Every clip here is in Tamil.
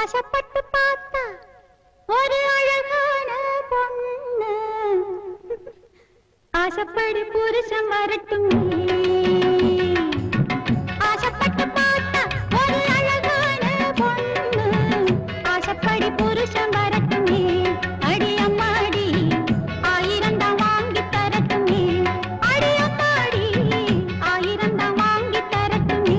ஆசைப்பட்டு பார்த்தா ஒரு அழகான பொண்ணு ஆசைப்படி புருஷன் வரட்டும் ஆசைப்பட்டு பார்த்தா ஒரு அழகான பொண்ணு ஆசைப்படி புருஷன் வரட்டுமே அடி அம்மாடி ஆயிரம் தான் வாங்கி தரட்டுமே அடி அம்மாடி ஆயிரம் தான் வாங்கி தரட்டுமே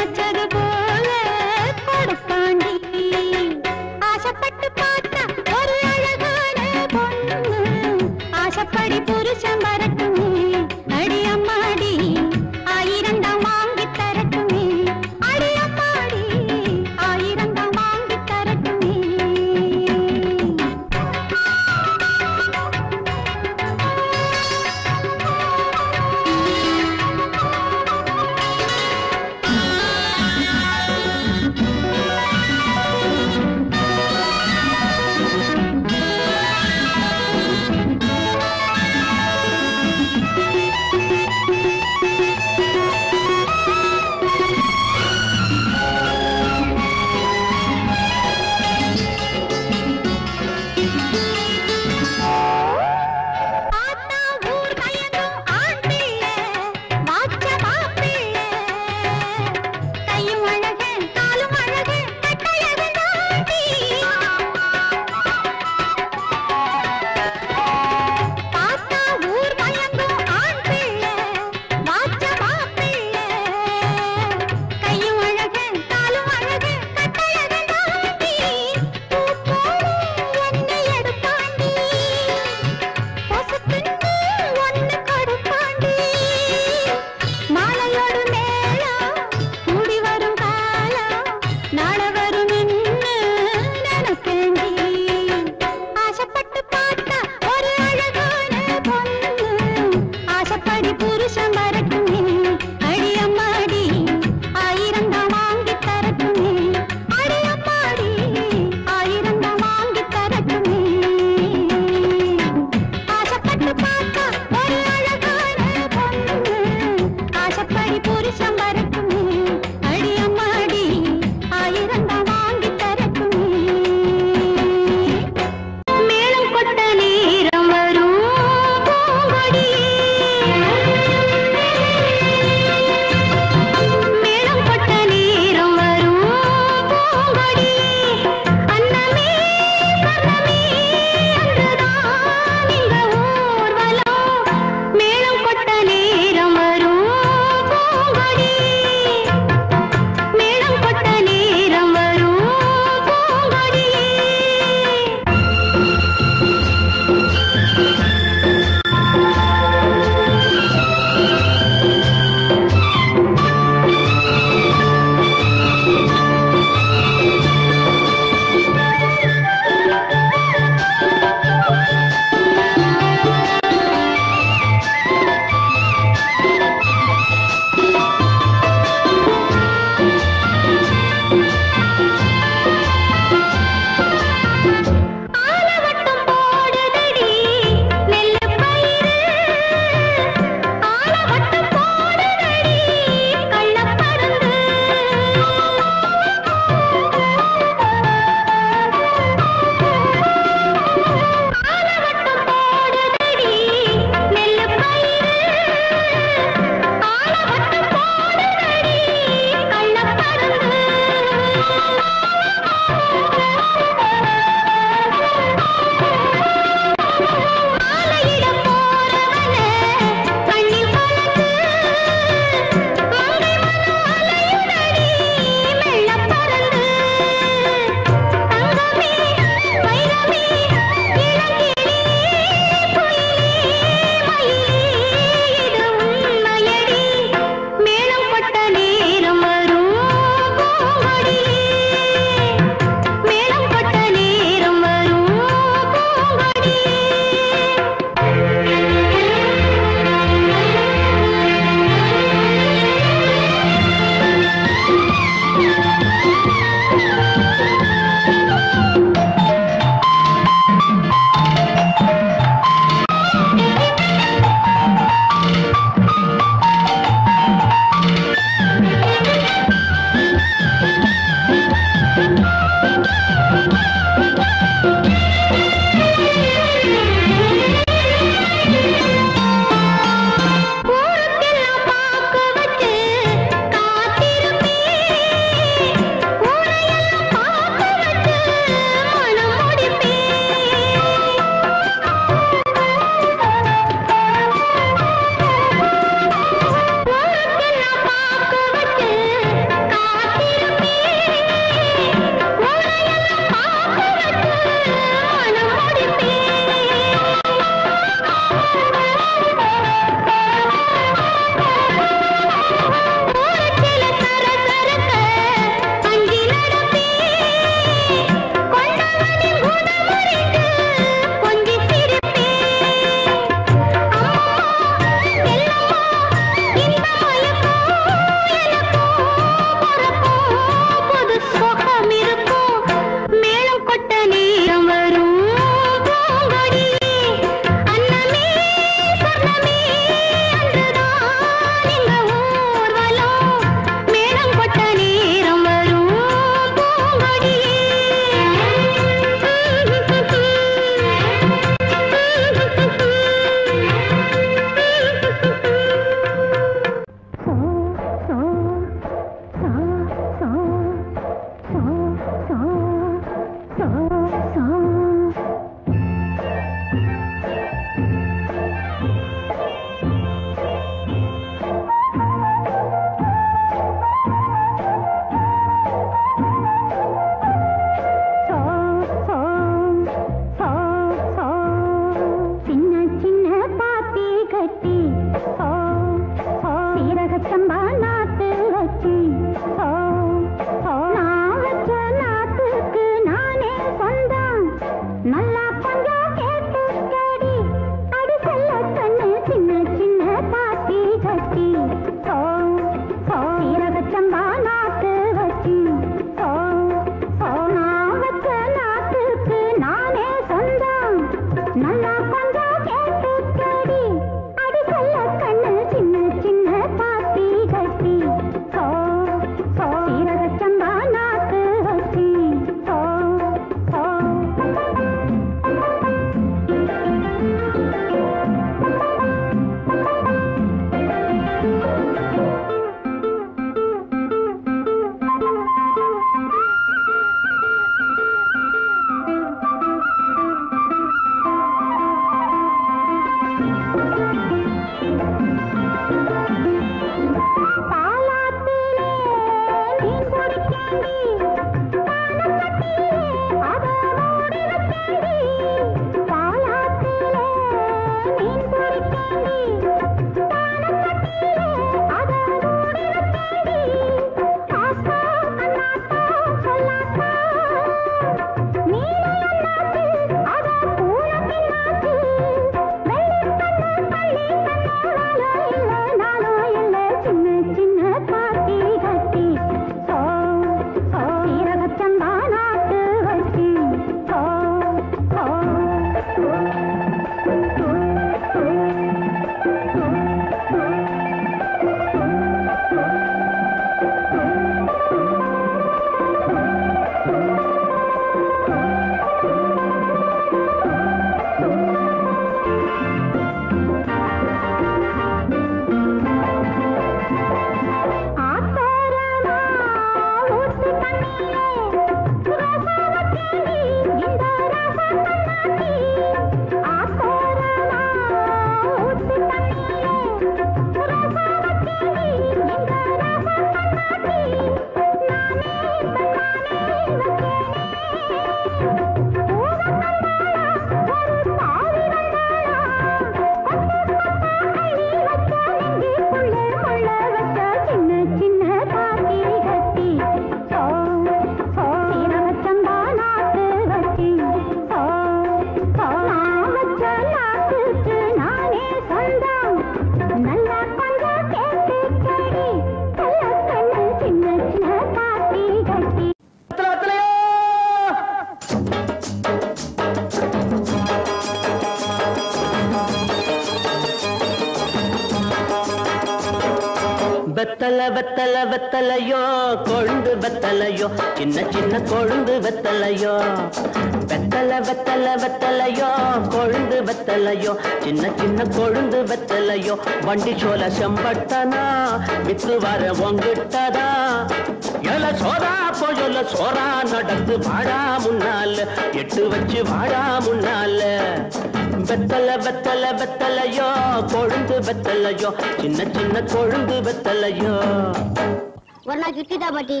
வெத்தல வெத்தல வெத்தலையோ கொழுந்து வெத்தலையோ சின்ன சின்ன கொழுந்து வெத்தலையோ வெத்தல வெத்தல வெத்தலையோ கொழுந்து வெத்தலையோ சின்ன சின்ன கொழுந்து வெத்தலையோ வண்டி சோல செம்பட்டனா வித்து வர உங்கிட்டதா எல சோதா போயொல்ல சோரா நடந்து வாடா முன்னால எட்டு வச்சு வாடா முன்னால வெத்தல வெத்தல வெத்தலையோ கொழுந்து வெத்தலையோ சின்ன சின்ன கொழுந்து வெத்தலையோ ஒரு நாள் கிட்டிதா பாட்டி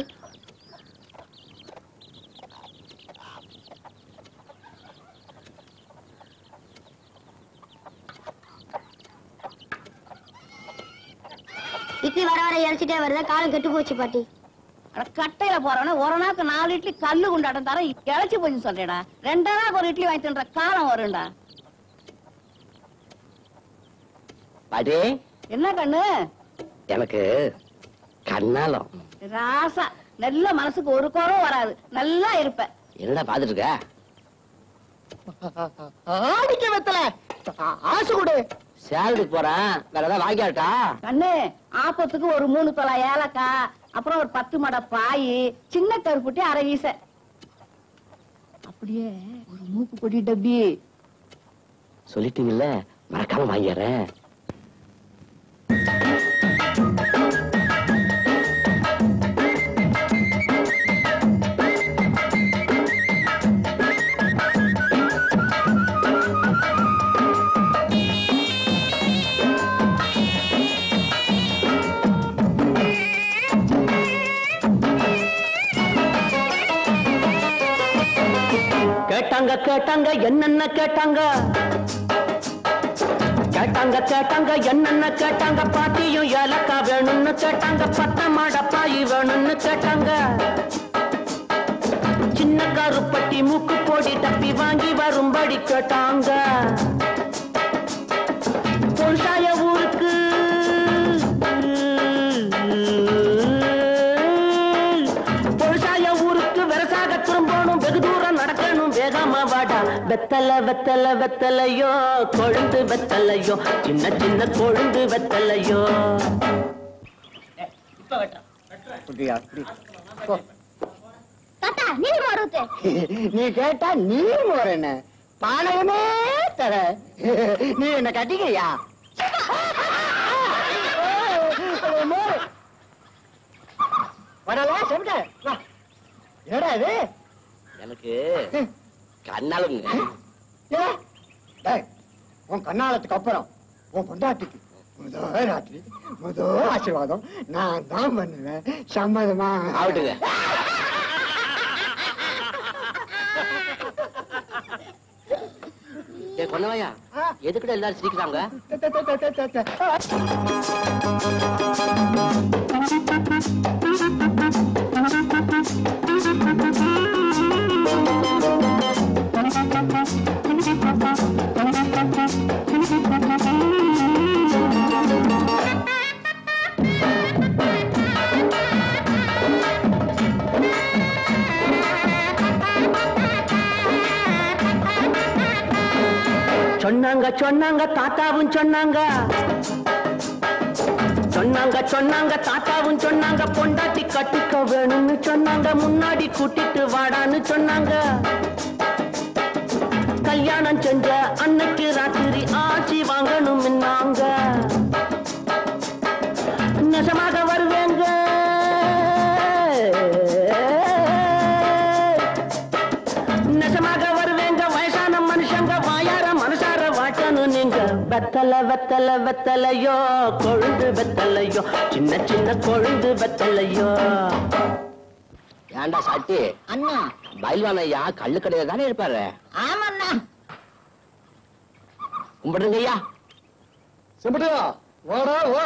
இட்லி வர வர இறைச்சிட்டே வருதா காலம் கெட்டு போச்சு பாட்டி அட கட்டையில போறவன ஒரு நாளுக்கு நாலு இட்லி கல்லு குண்டாட்டம் தர இழைச்சி போச்சு சொல்றேடா ரெண்டா நாளுக்கு ஒரு இட்லி வாங்கி தின்ற காலம் வரும்டா பாட்டி என்ன கண்ணு எனக்கு கண்ணாலம் ராசா நல்ல மனசுக்கு ஒரு குறவும் வராது நல்லா இருப்ப என்னடா பாத்துட்டு இருக்க ஆடிக்க வெத்தல ஆசை கொடு சேலரிக்கு போறேன் வேற ஏதாவது வாங்கியாட்டா கண்ணு ஆப்பத்துக்கு ஒரு மூணு தொலை ஏலக்காய் அப்புறம் ஒரு பத்து மடை பாய் சின்ன கருப்புட்டி அரை வீச அப்படியே ஒரு மூக்கு பொடி டப்பி சொல்லிட்டீங்கல்ல மறக்காம வாங்கிடுறேன் கேட்டாங்க கேட்டாங்க என்னென்ன கேட்டாங்க கேட்டாங்க கேட்டாங்க என்னென்ன கேட்டாங்க பாட்டியும் ஏலக்கா வேணும்னு கேட்டாங்க பத்த மாடப்பாயி வேணும்னு கேட்டாங்க சின்ன கருப்பட்டி மூக்கு போடி டப்பி வாங்கி வரும்படி கேட்டாங்க பொருசாய ஊருக்கு பொருசாய ஊருக்கு வெரசாக திரும்பணும் வெகு தூரம் நடக்கணும் வேகமா வாடா வெத்தல வெத்தல வெத்தலையோ கொழுந்து வெத்தலையோ சின்ன சின்ன கொழுந்து வெத்தலையோ அப்படியா அப்படி. போ. தாத்தா நீ மறுத்து நீ கேட்டா நீ ஒரு என்ன பானையமே தர நீ என்ன கட்டிக்கிறியா வரல செவிட்ட வா என்னடா இது எனக்கு கண்ணாலுங்க ஏ, டேய், உன் கண்ணாலத்துக்கு அப்புறம் உன் பொண்டாட்டிக்கு முத ராத்திரி முத ஆசீர்வாதம் நான் தான் பண்ணுவேன் சம்மதமா ஆகட்டுங்க ஏ கொன்னவாயா எதுக்குடா எல்லாரும் சிரிக்கிறாங்க சொன்னாங்க சொன்னாங்க தாத்தாவும் சொன்னாங்க சொன்னாங்க சொன்னாங்க தாத்தாவும் சொன்னாங்க பொண்டாட்டி கட்டிக்க வேணும்னு சொன்னாங்க முன்னாடி கூட்டிட்டு வாடான்னு சொன்னாங்க கல்யாணம் செஞ்ச அன்னைக்கு ராத்திரி ஆட்சி வாங்கணும் நாங்க நெசமாக வருவேங்க நெசமாக வருவேங்க வயசான மனுஷங்க வாயார மனசார வாட்டணும் நீங்க வெத்தல வெத்தல வெத்தலையோ கொழுந்து வெத்தலையோ சின்ன சின்ன கொழுந்து வெத்தலையோ ஏண்டா சாட்டி அண்ணா பயில்வான் ஐயா கள்ளு கடையில தானே இருப்பாரு ஆமாண்ணா கும்பிடுங்க ஐயா செம்பட்டியா வாடா வா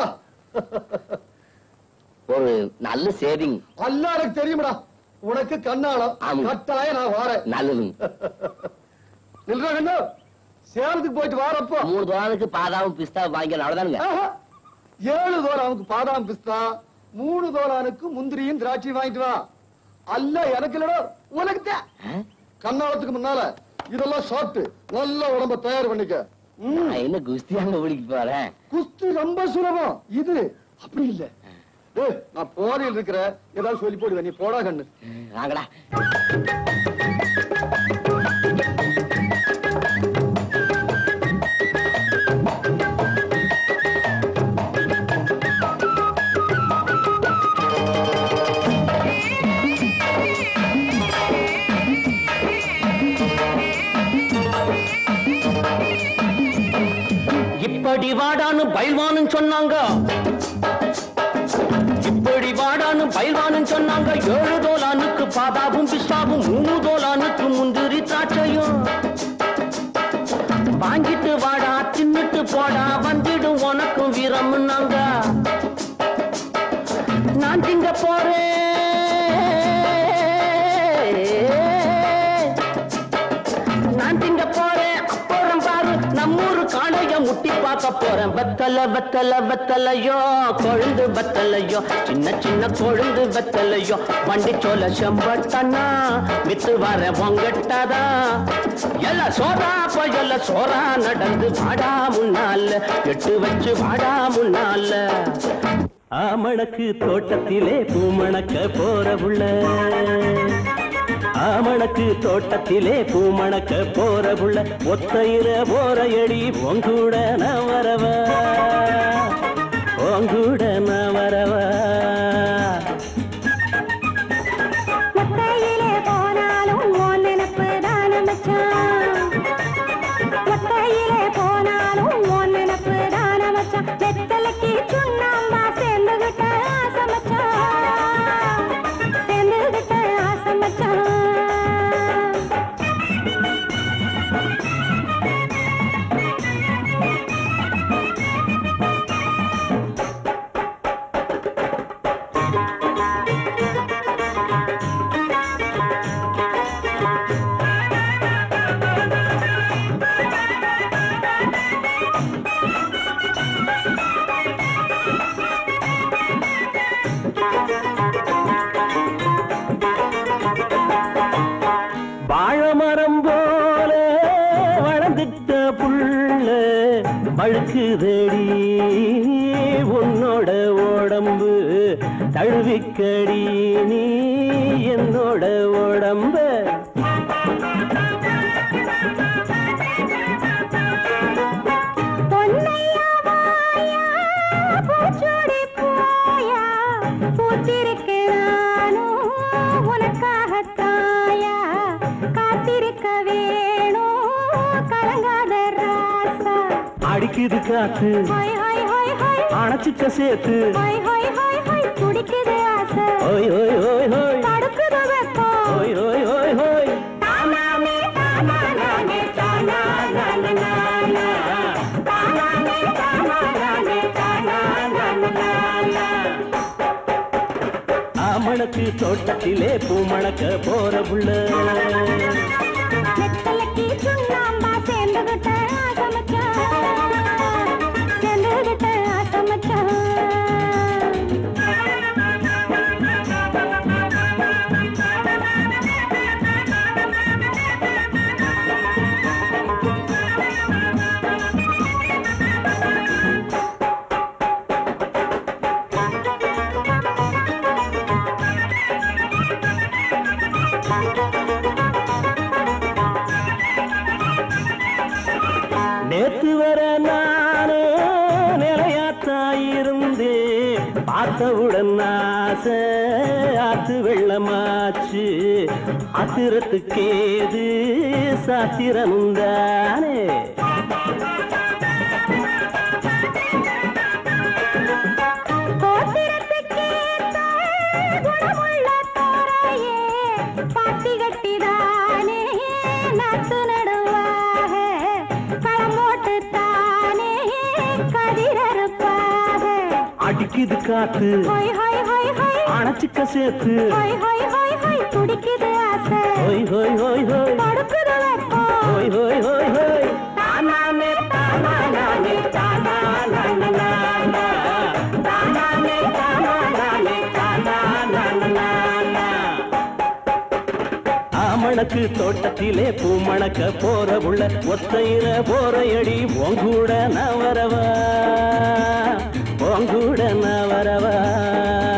ஒரு நல்ல சேவிங் அல்ல எனக்கு தெரியுமடா உனக்கு கண்ணாலம் ஆமா. கட்டாயம் நான் வாரேன் நல்லதுங்க நில்றா கண்ணு சேலத்துக்கு போயிட்டு வாரப்போ மூணு தோழனுக்கு பாதாவும் பிஸ்தா வாங்கிக்கலாம் அவ்வளவுதானுங்க ஆஹா. ஏழு தோறானுக்கு பாதாம் பிஸ்தா மூணு தோறானுக்கு முந்திரியும் திராட்சை வாங்கிட்டு வா அல்ல எனக்கு இல்லடா உனக்கு தான் ஆ? கண்ணாலத்துக்கு முன்னால இதெல்லாம் சாப்பிட்டு நல்ல உடம்ப தயார் பண்ணிக்க ம். நான் என்ன குஸ்தியாங்க ஓடிக்கு போறேன் குஸ்தி ரொம்ப சுலபம் இது அப்படி இல்ல டேய், நான் போதையில் இருக்கிற ஏதாவது சொல்லி போடுவேன் நீ போடா கண்ணு வாங்கடா இப்படி வாடான்னு பயில்வான்னு சொன்னாங்க இப்படி வாடான்னு பயில்வான்னு சொன்னாங்க ஏழு தோலானுக்கு பாதாவும் பிஸ்தாவும் மூணு தோலானுக்கு முந்திரி திராட்சையும் வாங்கிட்டு வாடா தின்னுட்டு போடா வந்துடும் உனக்கும் வீரம்னாங்க நான் திங்க போறேன் நான் திங்க போறேன் அப்புறம் பாரு நம்மூரு காளைய முட்டி பார்க்க போறேன் வெத்தல வெத்தல வெத்தலையோ கொழுந்து வெத்தலையோ சின்ன சின்ன கொழுந்து வெத்தலையோ வண்டி சோல செம்பட்டனா வித்து வர பொங்கட்டதா எல்ல சோறா பயல சோறா நடந்து வாடா முன்னால எட்டு வச்சு வாடா முன்னால ஆமணக்கு தோட்டத்திலே பூமணக்க போற உள்ள ஆமணக்கு தோட்டத்திலே பூமணக்க போற புள்ள ஒத்தையில போற எடி உங்கூட நான் வரவா உங்கூட நான் வரவா ஒத்தையிலே போனாலும் உன் நினைப்பு தான மச்சான் ஒத்தையிலே போனாலும் உன் நினைப்பு தான மச்சான் வெத்தலைக்கு சுண்ணாம்பா சேர்ந்துகிட்ட ஆசை மச்சான் சேர்ந்துகிட்ட ஆசை மச்சான் வாழமரம் போல வளர்ந்துட்ட புள்ள வழுக்குதடி உன்னோட உடம்பு தழுவிக்கடி நீ என்னோட உடம்ப பொன்னையா வாயா, பூச்சூடி போயா, பூத்திருக்கிறேன் நானும் உனக்காகத்தாயா, காத்திருக்க வேணும் கலங்காத ராசா. அடிக்குது காத்து ஹொய், ஹொய், ஹொய், ஹொய், அணைச்சிக்க சேர்த்து ஹொய், ஹொய், ஹொய், ஹொய், துடிக்குது ஆசை. ஓய் ஓய் ஓய் ஓய் தடுக்குது வெப்பம். ஓய் ஓய் ஓய் ஓய் தானானே, தானானானே, தானானானானா. தானானே, தானானானே, தானானானானா. ஆமணக்கு தோட்டத்திலே பூமணக்க போற புள்ள வெத்தலைக்கு சுண்ணாம்பா சேர்ந்துகிட்ட ஆசை மச்சான். சேர்ந்துகிட்ட ஆசை மச்சான். நேத்து வர நானு நிலையாத்தாயிருந்தே பார்த்தவுடன் ஆசை ஆத்து வெள்ளமாச்சு ஆத்திரத்துக்கேது சாத்திரமுந்தானே கோத்திரத்துக்கேத்த குணமுள்ள தோரையே, பாத்தி கட்டிதானே நாத்து நடுவாக, களம் போட்டுத்தானே கதிரறுப்பாக. அடிக்குது காத்து ஹொய், ஹொய், ஹொய், ஹொய், அணைச்சிக்க சேர்த்து ஹொய், ஹொய், ஹொய், ஹொய், துடிக்குது ஆசை. ஹோய் ஹோய் ஹோய் ஹோய் தடுக்குது வெப்பம். ஹோய் ஹோய் ஹோய் ஹோய் தானானே, தானானானே, தானானானானா. தானானே, தானானானே, தானானானானா. ஆமணக்கு தோட்டத்திலே பூமணக்க போற உள்ள ஒத்தையில போற எடி உங்கூட நான் வரவா உங்கூட நான் வரவா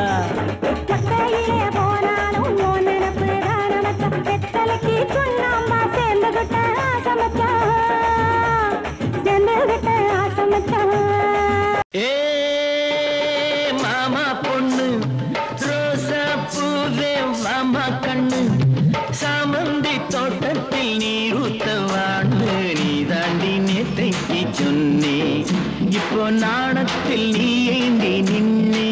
வாமா கண்ணு சாமந்தி தோட்டத்தில் நீரூத்த வாண்டு நீ தாண்டி நேத்தைக்கு சொன்னே இப்போ நாணத்தில் நீ ஏந்தி நின்னே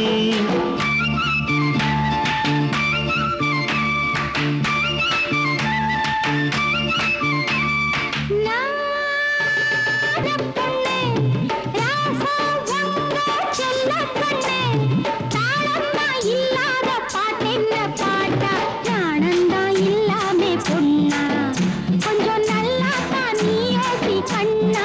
கொஞ்சம் நல்லா தான் நீ யோசி கண்ணா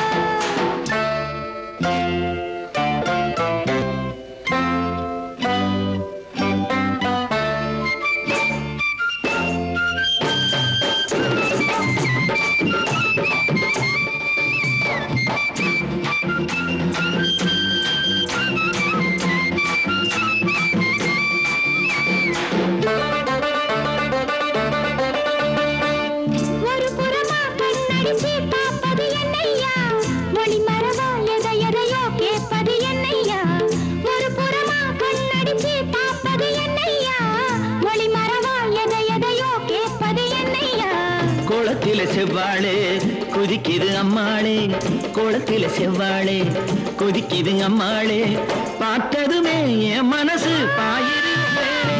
ஒரு புறமா கண்ணடிச்சு பார்ப்பது என்னையா மொழி மரபா எதை எதையோ கேட்பது என்னையா ஒரு புறமா கண்ணடிச்சு பார்ப்பது என்னையா மொழி மரபா எதை எதையோ கேட்பது என்னையா குளத்தில செவ்வாழே கொதிக்குது அம்மாளே குளத்தில செவ்வாழே கொதிக்குது அம்மாளே பார்த்ததுமே என் மனசு பாயிருப்பேனே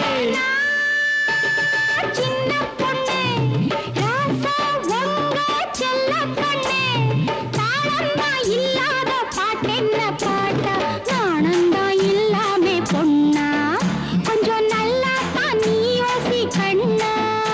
சின்ன பொண்ணு ராசா உங்க செல்ல கண்ணு தாளந்தா இல்லாத பாட்டென்ன பாட்டா நாணந்தா இல்லாமே பொண்ணா கொஞ்சம் நல்லா தான் நீ யோசி கண்ணா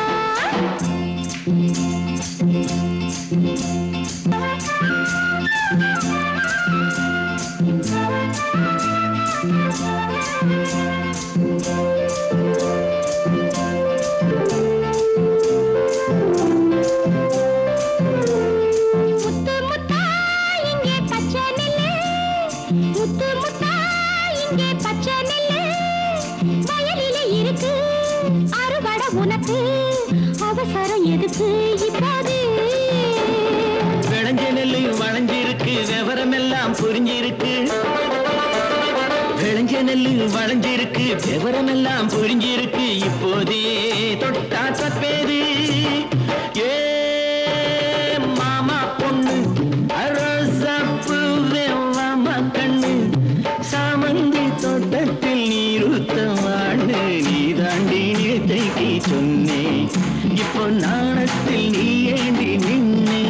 முத்து முத்தா இங்கே பச்சை நெல்லு முத்து முத்தா இங்கே பச்சை நெல்லு வயலிலே இருக்கு அறுவடை உனக்கு அவசரம் எதுக்கு இப்போது விளைஞ்ச நெல்லு வளைஞ்சிருக்கு விவரம் எல்லாம் புரிஞ்சிருக்கு விளைஞ்ச நெல்லு வளைஞ்சிருக்கு விவரம் எல்லாம் புரிஞ்சிருக்கு இப்போதே தொட்டா தப்பேது ஏ மாமா பொண்ணு அரசப்பு மாமா கண்ணு சாமந்தி தோட்டத்தில் நீருத்த வாண்டு நீ தாண்டி நேற்றைக்கு சொன்னே இப்போ நாணத்தில் நீ ஏந்தி நின்னே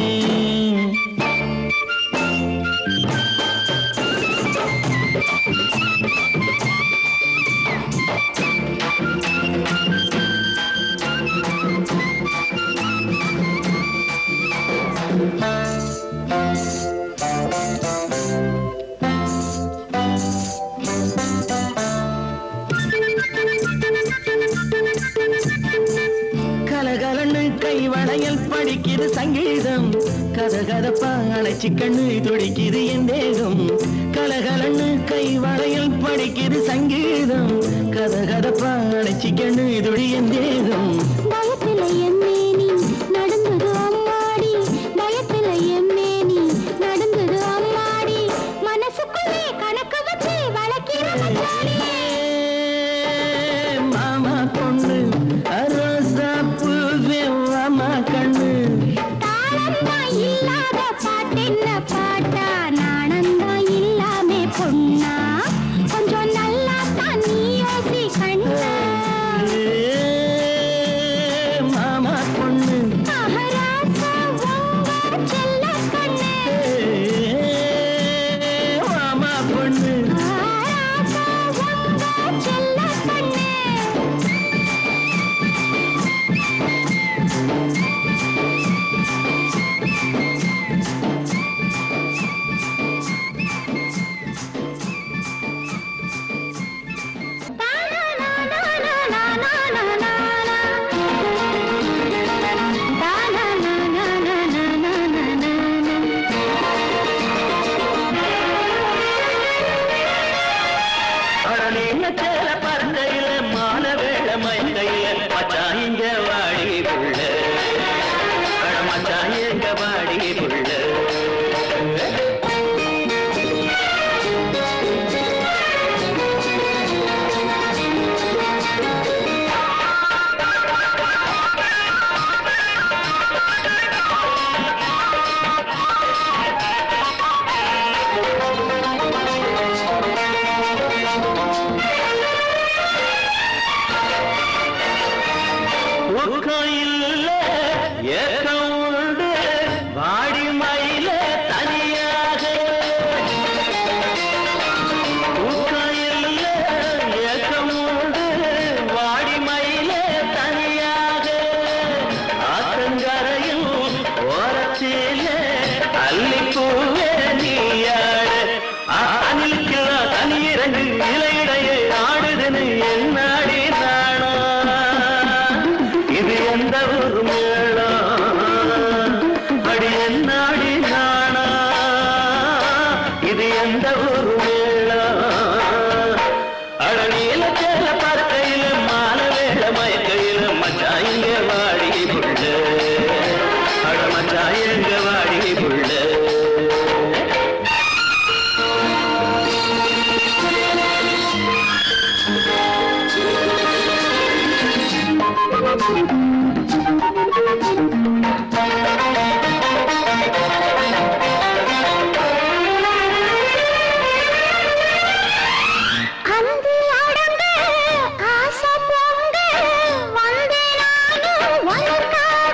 கலகலன்னு கை வளையல் படிக்குது சங்கீதம் கதகதப்பா அணைச்சி கண்ணு துடிக்குது என் தேகம் கலகலன்னு கை வளையல் படிக்குது சங்கீதம் கதகதப்பா அணைச்சி கண்ணு துடி என் தேகம் பயத்துல எம்மேனி நடந்தது அம்மாடி பயத்துல எம்மேனி நடந்தது அம்மாடி மனசுக்குள்ளே கணக்கு வச்சு வளர்க்கிற மச்சாடி மாமா பொண்ணு அரோசா பூவே மாமா கண்ணு தாளந்தா இல்லாத பாட்டென்ன பாட்டா நாணந்தா இல்லாமே பொண்ணா கொஞ்சம் நல்லா தான் நீ யோசி கண்ணா மாமா பொண்ணு மகாராசா உங்க செல்ல கண்ணு மாமா பொண்ணு மகாராசா உங்க செல்ல கண்ணு தூக்கம் இல்ல ஏக்கம் உண்டு வாடி மயில தனியாக தூக்கம் இல்ல ஏக்கம் உண்டு வாடி மயில தனியாக ஆத்தங்கரையில் ஓரத்தில அல்லிப்பூவே நீயாடு அணிலுக்கெல்லாம் தனியிறங்கு இலையிடையே ஆடுதுன்னு என்னாடி நாணா இது எந்த ஒரு மேளம் அடி என்னாடி நாணா இது எந்த ஒரு மேளம் அட நீல சேல பறக்கையில மான வேள மயக்கையில மச்சா இங்க வாடி புள்ள அட மச்சா எங்க வாடி புள்ள அந்தி அடங்க ஆசை பொங்க வந்தே நானும் உனக்காக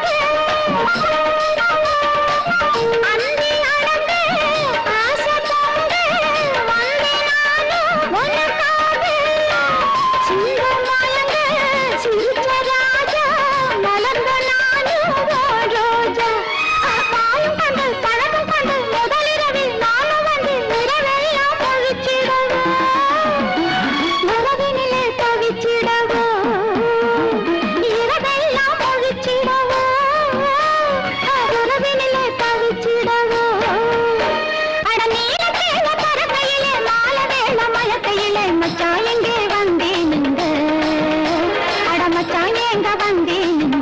அந்தி அடங்க ஆசை பொங்க வந்தே நானும் உனக்காக சிங்கம் மயங்க சிரிச்ச ராஜா மலர்ந்த நானும் ஓ ரோஜா பாயும் கண்டு பழகும் கண்டு முதலிரவில் நானும் வந்து இரவெல்லாம் ஒழிச்சிடவும் உறவினிலே தவிச்சிடவோ இரவெல்லாம் ஒழிச்சிடவோ உறவினிலே தவிச்சிடவோ அட நீல தேவ பறக்கையிலே மால வேள மயக்கையிலே மச்சான் எங்கே வந்தேன் இங்க அட மச்சான் எங்க வந்தேன் இங்க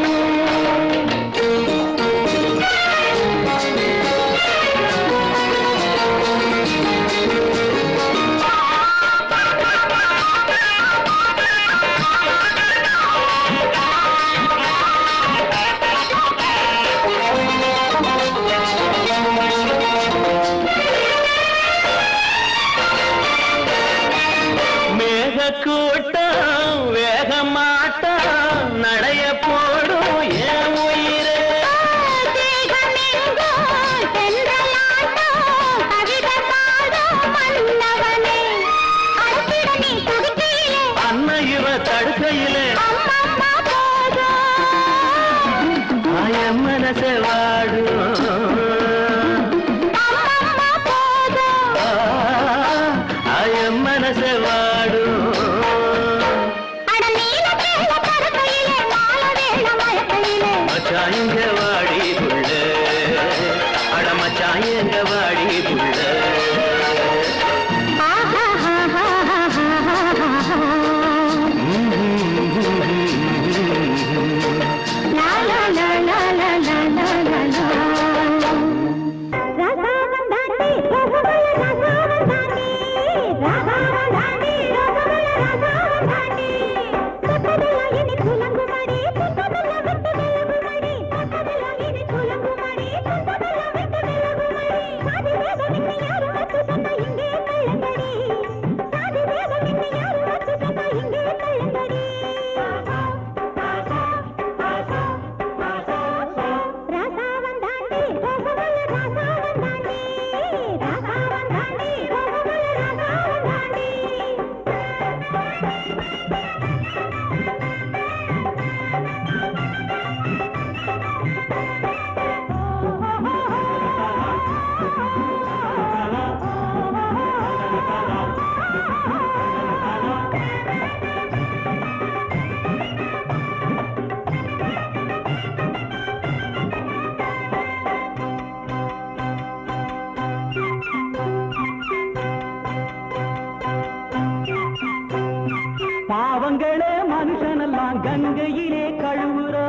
மேக கூட்டம் வேகமாட்டம் நடைய போடும் என் உயிரே தேகமெங்கோ தென்றலாட்டோ கவிதை பாடும் மன்னவனே அடுத்திட நீ துதிக்கையிலே அன்ன இவ தடுக்கையிலே அம்மம்மா போதும் ஆய மனச வாடும் அம்மம்மா போதும் ஆய மனச வாடும் அட நீல தேவ பறக்கையிலே மால வேள மயக்கையிலே மச்சான் எங்க வாடி புள்ள அட மச்சான் எங்க வாடி புள்ள லா லா லா லா லா லா லா லா லா ரசாவன் தாண்டி ரசகுல்ல ரசாவன் தாண்டி ரசாவன் தாண்டி ரசகுல்ல ரசாவன் தாண்டி தொட்டதெல்லாம் இனி துலங்குமடி தொட்டதெல்லாம் விட்டு விலகுமடி தொட்டதெல்லாம் இனி துலங்குமடி தொட்டதெல்லாம் விட்டு விலகுமடி சாதி வேதம் இன்னி யாரும் வச்சு தந்தா இங்கே கள்ளங்கடி சாதி வேதம் இன்னி யாரும் வச்சு தந்தா இங்கே கள்ளங்கடி ரசாவன் தாண்டி ரசகுல்ல ரசாவன் தாண்டி ரசாவன் தாண்டி ரசகுல்ல ரசாவன் தாண்டி பாவங்களே மனுஷனெல்லாம் கங்கையிலே கழுவுறா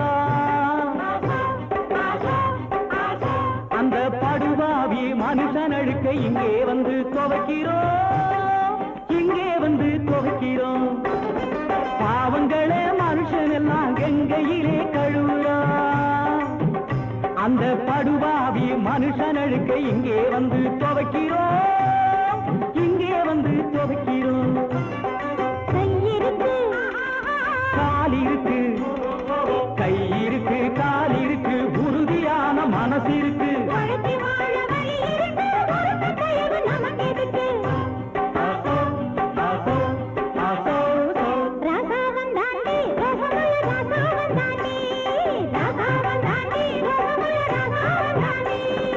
அந்த படுவாவி மனுஷன் அழுக்க இங்கே வந்து துவைக்கிறோம் இங்கே வந்து துவைக்கிறோம் பாவங்களே மனுஷனெல்லாம் கங்கையிலே கழுவுறா அந்த படுவாவி மனுஷன் அழுக்க இங்கே வந்து துவைக்கிறோம் இங்கே வந்து துவைக்கிறோம் கையிருக்கு கால் இருக்கு கை இருக்கு கால் இருக்கு உறுதியான மனசு இருக்கு உழைச்சி வாழ வழி இருக்கு ஒருத்த தயவு நமக்கு எதுக்கு ஆசோ, ஆசோ, ஆசோ, சோ. ராசாவன் தாண்டி ரோசமுள்ள ராசாவன் தாண்டி ராசாவன் தாண்டி ரோசமுள்ள ராசாவன் தாண்டி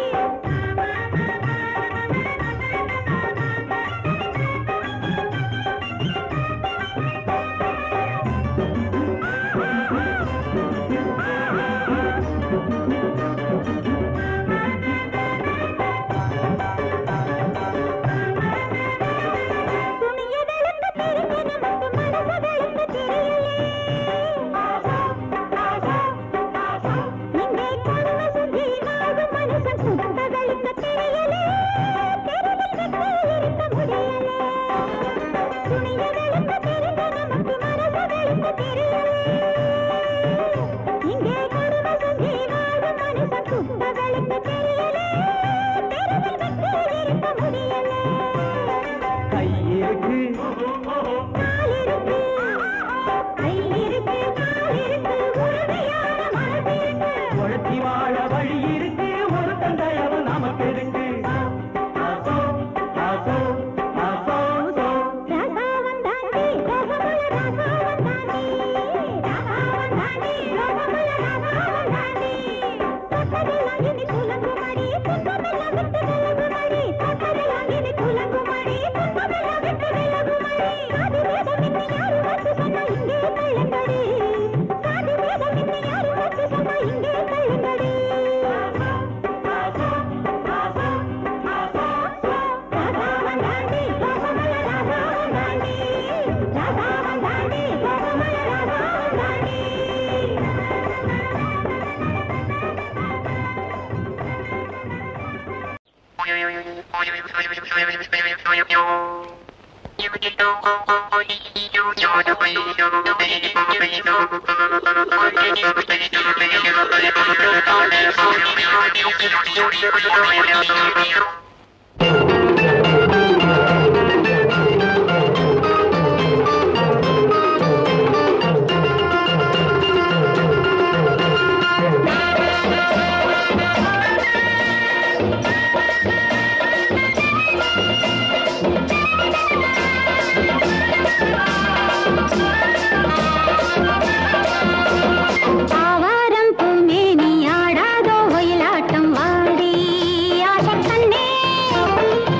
துணிய வெளுத்து தெரிஞ்சது மட்டும் மனச வெளுத்து தெரியலே இங்கே கண்ம சுத்தி வாழும் மனுஷன் சுத்த வெளுக்க தெரியலே தெருவில் விட்டு இருக்க முடியலே துணிய வெளுத்து தெரிஞ்சது மட்டும் மனச வெளுத்து தெரியலே இங்கே கண்ம சுத்தி வாழும் மனுஷன் சுத்த வெளுக்க தெரியலே தெருவில் விட்டு இருக்க முடியலே கை இருக்கு கால் இருக்கு கை இருக்கு கால் இருக்கு உறுதியான மனசு இருக்கு உழைச்சி வாழ வழி இருக்கு ஒரு தந்தையவு நமக்கு இருக்கு ஆசோ, ஆசோ, ஆசோ, சோ. ராசாவன் தாண்டி ரோசமுள்ள ராசாவன் தாண்டி ராசாவன் தாண்டி ரோசமுள்ள ராசாவன் தாண்டி தொட்டதெல்லாம் இனி குலங்குமடி துன்பமெல்லாம் விட்டு விலகுமடி தொட்டதெல்லாம் இனி குலங்குமடி துன்பமெல்லாம் விட்டு விலகுமடி சாதி வேதம் இன்னி யாரு வந்து சொன்னா இங்கே தள்ளுங்கடி சாதி வேதம் இன்னி யாரு வந்து சொன்னா இங்கே தள்ளுங்கடி ராசாவன் தாண்டி ரோசமுள்ள ராசாவன் தாண்டி ராசாவன் தாண்டி ரோசமுள்ள ராசாவன் தாண்டி ஆவாரம் பூமேனி ஆடாதோ ஒயிலாட்டம் வாடி ஆசக்கண்ணே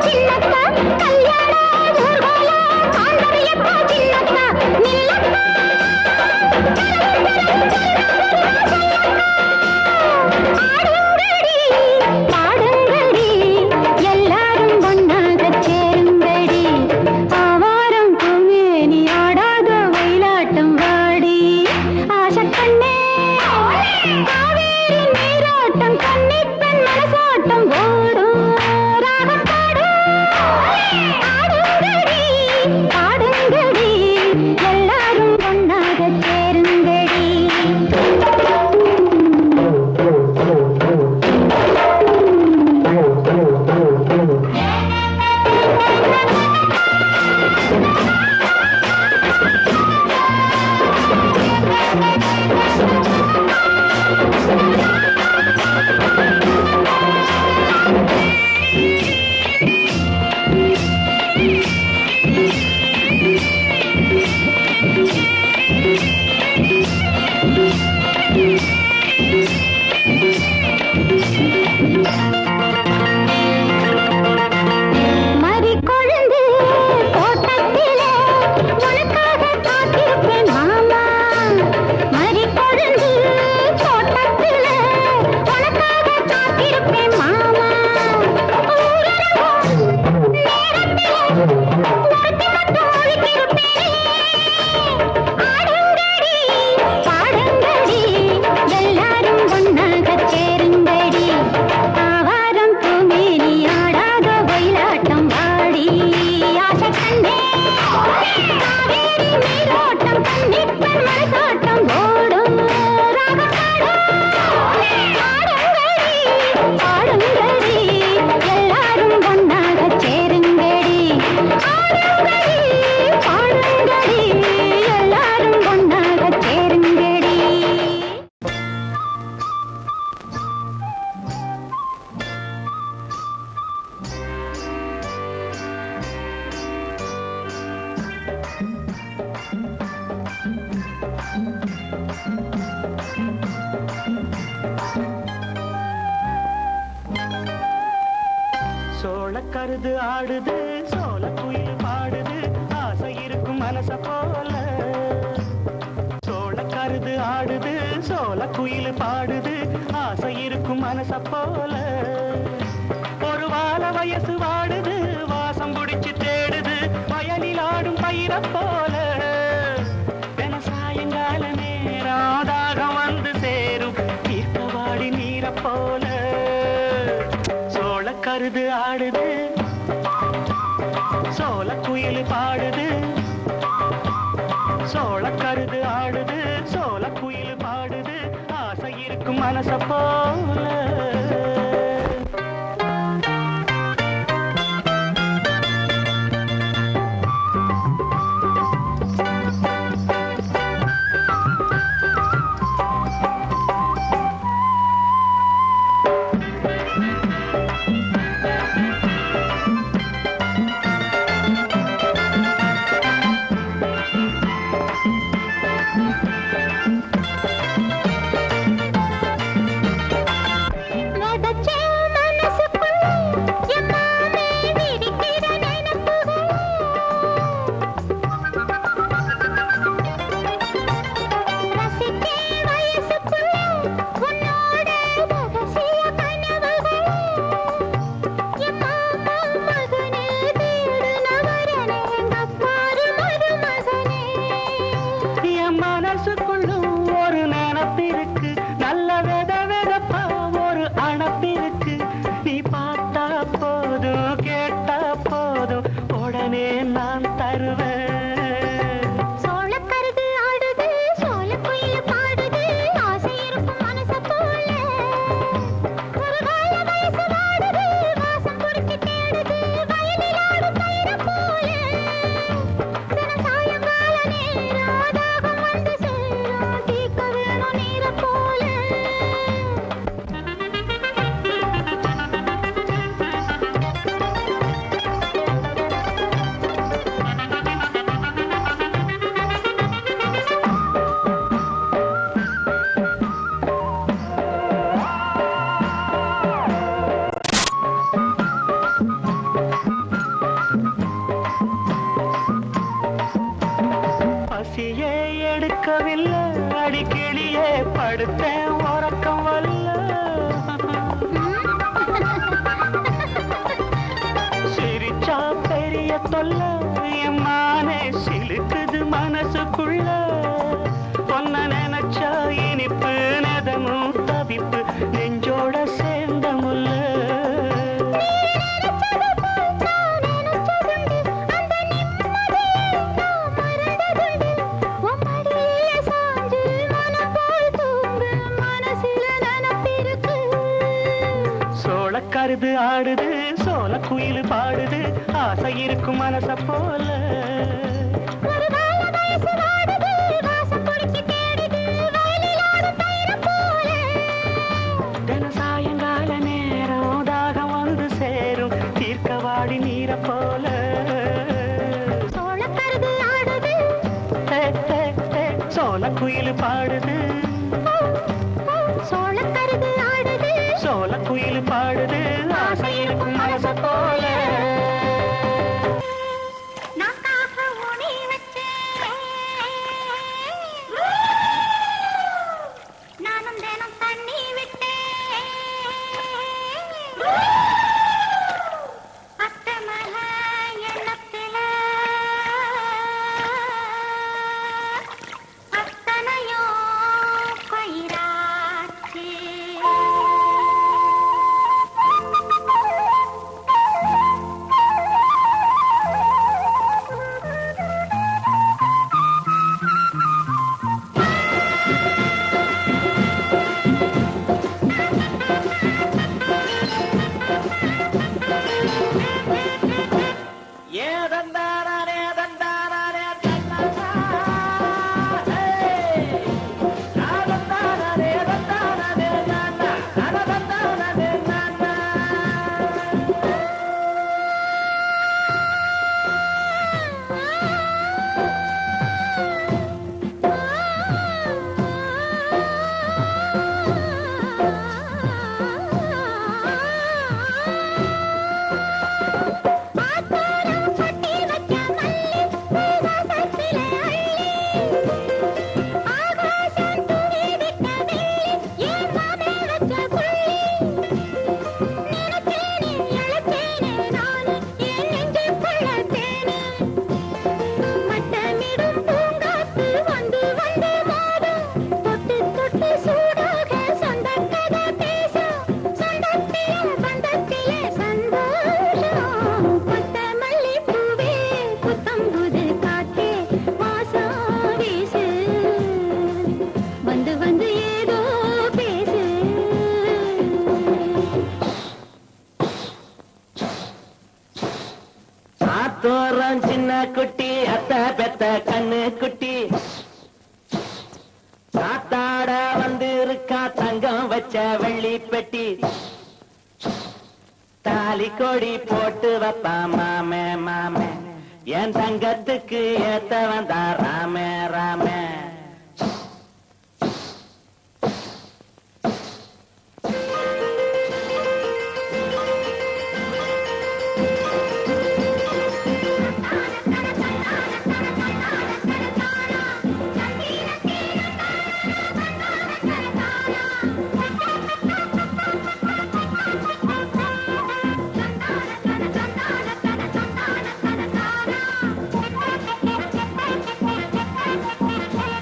சின்னத்தா கல்யாண ஊர்வலம் காண்பது எப்போ சின்னத்தா நில்லத்தா ஆடுங்கடி பாடுங்கடி எல்லாரும் ஒன்னாகச் சேருங்கடி ஆவாரம் பூமேனி ஆடாத ஒயிலாட்டம் வாடி ஆசக்கண்ணே காவேரி நீராட்டம் கன்னிப்பெண் மனசாட்டம் ஓடும் ராகப்பாடு ஆடுங்கடி பாடுங்கடி எல்லாரும் ஒன்னாகச் சேருங்கடி மறி கொழுந்து தோட்டத்திலே உனக்காக காத்திருப்பேன் மாமா மறி கொழுந்து தோட்டத்திலே உனக்காக காத்திருப்பேன் மாமா ஊரடங்கும் நேரத்திலே ஒருத்தி மட்டும் ஒழித்திருப்பேன் ஆடுங்கடி பாடுங்கடி எல்லாரும் ஒன்னாகச் சேருங்கடி ஆவாரம் பூமேனி ஆடாத ஒயிலாட்டம் வாடி ஆசை கண்டே காவேரி நீரோட்டம் கன்னிப்பெண் மனசாட்டம் ஓடும் ராகப்பாடு ஆடுங்கடி பாடுங்கடி எல்லாரும் ஒன்னாகச் சேருங்கடி ஆடுங்கடி பாடுங்கடி எல்லாரும் ஒன்னாகச் சேருங்கடி சோளக்கருது ஆடுது சோள குயில் பாடுது ஆசை இருக்கும் மனச போல சோளக்கருது ஆடுது சோள குயில் பாடுது ஆசை இருக்கும் மனச போல ஒரு வார வயசு வாடுது வாசம் பிடிச்சு தேடுது வயலில் ஆடும் பயிர போல தின சாயங்கால நேரம் தாகம் வந்து சேரும் தீர்க்கவாடி நீர போல சோளக்கருது ஆடுது சோள குயில் பாடுது சோளக்கருது ஆடுது சோள குயில் பாடுது ஆசை இருக்கும் மனச போல விதைச்ச மனசுக்குள்ள எம்மாமே விரிக்கிற நினைப்புகள். ரசிச்ச வயசுக்குள்ள உன்னோட ரகசிய கனவுகள். எம்மாமா மகனே தேடுனவரனே எங்கப்பாரு மருமகனே என் மனசுக்குள்ளும் ஒரு நினப்பிருக்கு நல்ல வித விதப்பா ஒரு அணப்பிருக்கு நீ பார்த்தா போதும் கேட்டா போதும் உடனே நான் தருவேன் சோளக்கருது ஆடுது சோளக்குயில் பாடுது ஆசை இருக்கும் மனச போல ஒரு கால வயசு வாடுது வாசம் பிடிச்சு தேடுது வயலில் ஆடும் பயிர போல சில சாயங்கால நேரம் தாகம் வந்து சேரும் தீர்க்க வேணும் நீர போல படுத்தேன் உறக்கம் வல்ல சிரிச்சா பெரிய தொல்ல என் மானே சிலுக்குது மனசுக்குள்ள பொன்ன நினைச்சா இனிப்பு நெதமும் தவிப்பு நெஞ்சோட சேர்ந்த முல்ல சோளக்கருது ஆடுது சோள குயில் பாடுது ஆசை இருக்கும் மனச போல தின சாயங்கால நேரம் தாகம் வந்து சேரும் தீர்க்கவாடி நீர போல ஹே, ஹே, ஹே, சோள குயில் பாடுது சோள குயில் பாடுது ஆசை இருக்கும் மனச போல நானும் தினம் தண்ணி விட்டேன் அத்தமக எண்ணத்தில அத்தனையோ பயிராச்சு ஏதந்தானே தந்தானே தந்தானா ஹே நாதந்தானே தந்தானே நானா நாதந்தானே நானா மட்டமிடும் பூங்காத்து வந்து வந்து மாறும் தொட்டு தொட்டு சூடாக சொந்த கதை பேசும் சொந்தத்திலே பந்தத்திலே சந்தோஷம் கொத்த மல்லிப்பூவே புத்தம் புது காத்தே வாசம் வீசு வந்து வந்து ஏதோ பேசு சாத்தோரம் சின்ன குட்டி அத்த பெத்த கண்ணு குட்டி சாத்தாட வந்து இருக்கா தங்கம் வச்ச வெள்ளி பெட்டி தாலி கொடி போட்டு வைப்பா மாமே மாமே என் தங்கத்துக்கு ஏத்த வந்தா ராமே ராமே Thank you.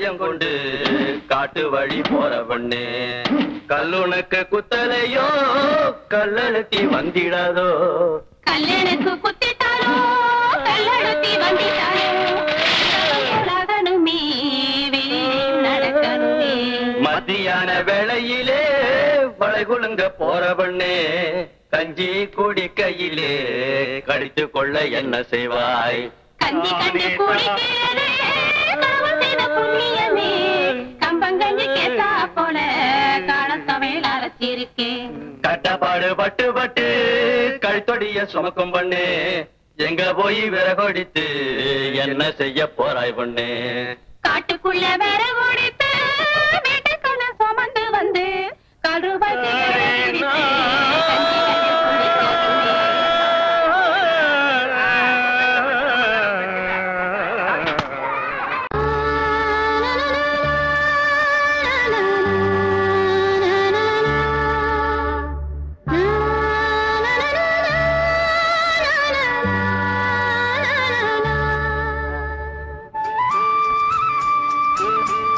கட்டாயம் கொண்டு காட்டு வழி போற பொண்ணு கல்லுனக்கு குத்தலையோ கல்லழுத்தி வந்திடாதோ கல்லனுக்கு குத்திட்டாரோ கல்லெடுத்தி வந்திட்டாரோ உலகனுமே வெளியிலையும் நடக்கணுமே மத்தியான வேளையிலே வளைகுலுங்க போற பொண்ணு கஞ்சி குடி கையிலே கடித்து கொள்ள என்ன செய்வாய் கஞ்சி கண்டு குடிக்கிறதே காவல் செய்த புண்ணியமே கம்பங்கஞ்சி கேட்டா போல காலத்தவையில் அரைச்சிருக்கேன் கட்டப்பாடு பட்டு பட்டு கழுத்தொடிய சுமக்கும் பொண்ணு எங்க போய் விறகொடித்து என்ன செய்ய போறாய் பொண்ணு காட்டுக்குள்ள வேற ஓடித்து வீட்டுக்குள்ள சுமந்து வந்து கால் ரூபாய்க்கு எழுதி விட்டு, கஞ்சி கண்டு குடிக்கட்டுமே. ஆ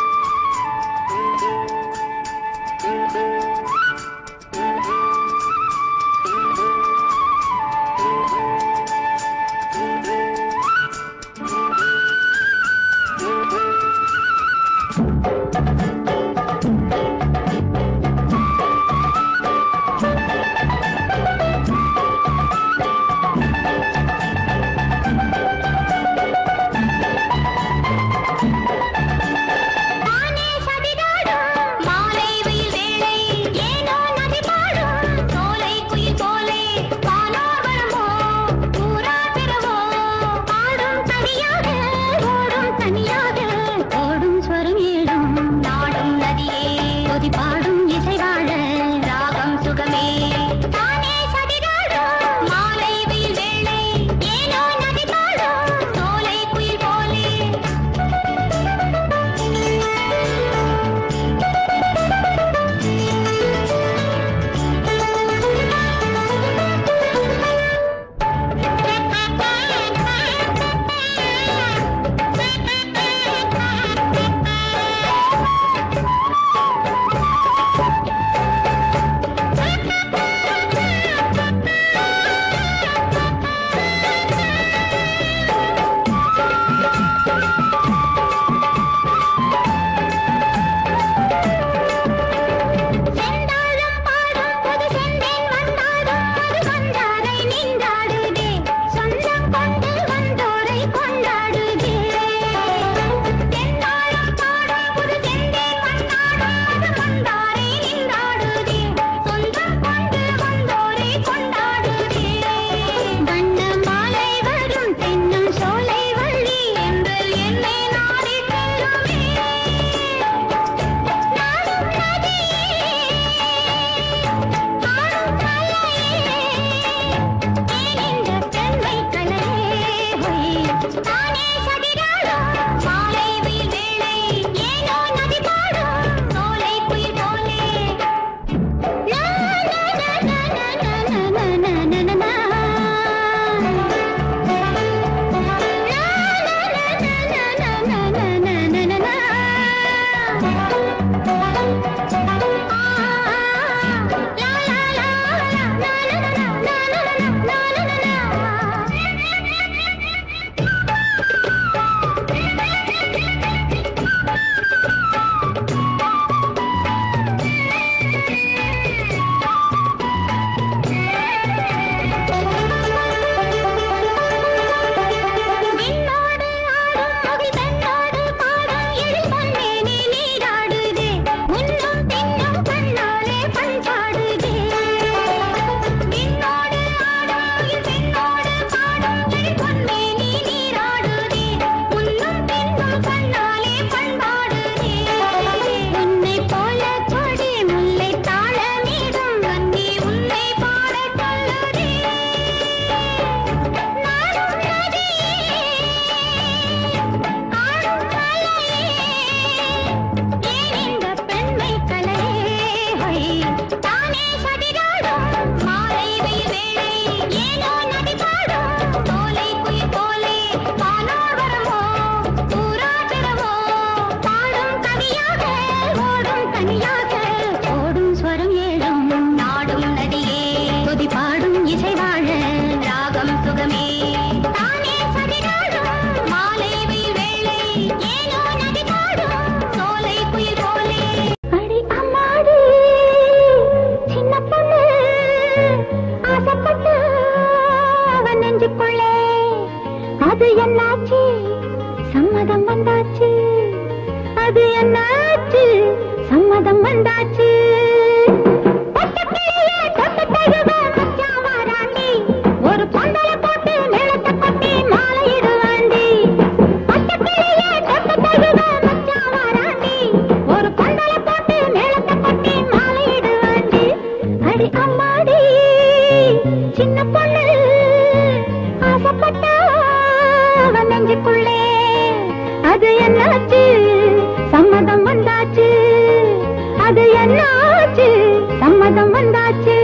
சம்மதம் வந்தாச்சு அது என்னாச்சு சம்மதம் வந்தாச்சு பச்சைக்கிளியே தொட்டு தழுவ மச்சான் வாராண்டி. ஒரு பந்தல போட்டு மேளத்தை கொட்டி மாலையிடுவாண்டி. பச்சைக்கிளியே தொட்டு தழுவ மச்சான் வாராண்டி. ஒரு பந்தல போட்டு மேளத்தை கொட்டி மாலையிடுவாண்டி. அடி அம்மாடி சின்ன பொண்ணு ஆசைப்பட்டா அவன் நெஞ்சுக்குள்ளே அது என்னாச்சு சம்மதம் வந்தாச்சு அது என்னாச்சு சம்மதம் வந்தாச்சு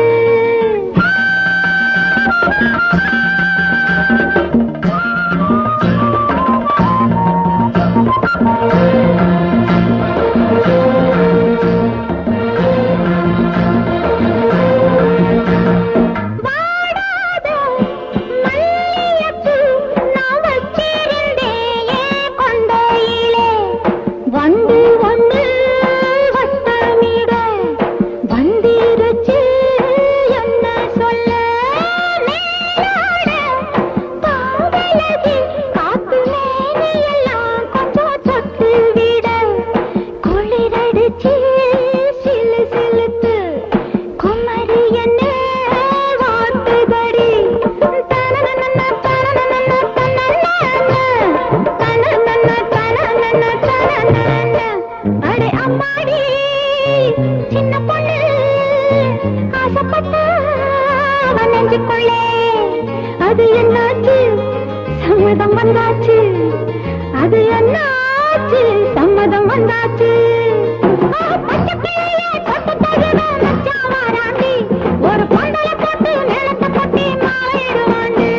வாடாத மல்லிகைப்பூ நான் வச்சிருந்தேன் என் கொண்டையிலே. வந்து வந்து வட்டமிட வந்திருச்சு என்ன சொல்ல மேலாட காதலகி காத்து மேனியெல்லாம் கொஞ்சம் தொட்டு விட குளிரடிச்சு சிலு சிலுத்து குமரி என்ன வாட்டுதடி தனனனன தனனனன தனனனன தனனனன தனனனன தனனனன அடே அம்மாடி சின்ன பொண்ணு ஆசைப்பட்டா அவன் நெஞ்சுக்குள்ளே அது என்னாச்சு சம்மதம் வந்தாச்சு அது என்னாச்சு சம்மதம் வந்தாச்சு ஆ, பச்சை பிள்ளையே தொட்டு தழுவ மச்சான் வாராண்டி. ஒரு பந்தல போட்டு மேளத்தை கொட்டி மாலையிடுவாண்டி.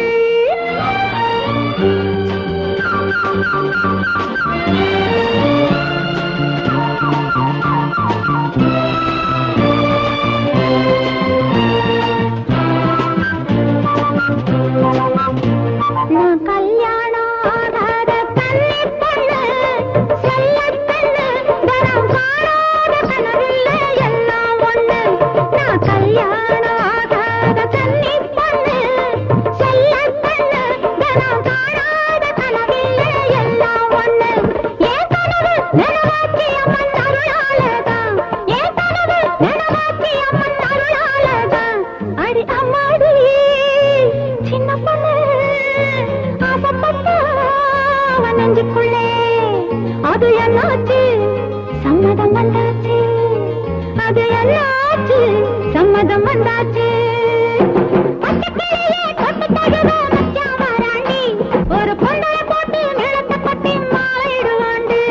நான் கல்யாணம் ஆகாத கன்னி பொண்ணு, செல்லக் கண்ணு, தரம் காணாத கனவில்லை எல்லாம் ஒண்ணு. நான் கல்யாணம் ஆகாத கன்னி பொண்ணு, செல்லக் கண்ணு, தரம் காணாத கனவில்லை எல்லாம் ஒண்ணு. என் கனவு நனவாச்சி அம்மன் அருளாலதான். என் கனவு நனவாச்சி அம்மன் அருளாலதான். அடி அம்மாடி சின்ன பொண்ணு ஆசைப்பட்டா அவன் நெஞ்சுக்குள்ளே அது என்னாச்சு சம்மதம் வந்தாச்சு அது என்னாச்சு சம்மதம் வந்தாச்சு பச்சைக்கிளியே தொட்டு தழுவ மச்சான் வாராண்டி. ஒரு பொண்டல போட்டு மேளத்தை கொட்டி மாலையிடுவாண்டி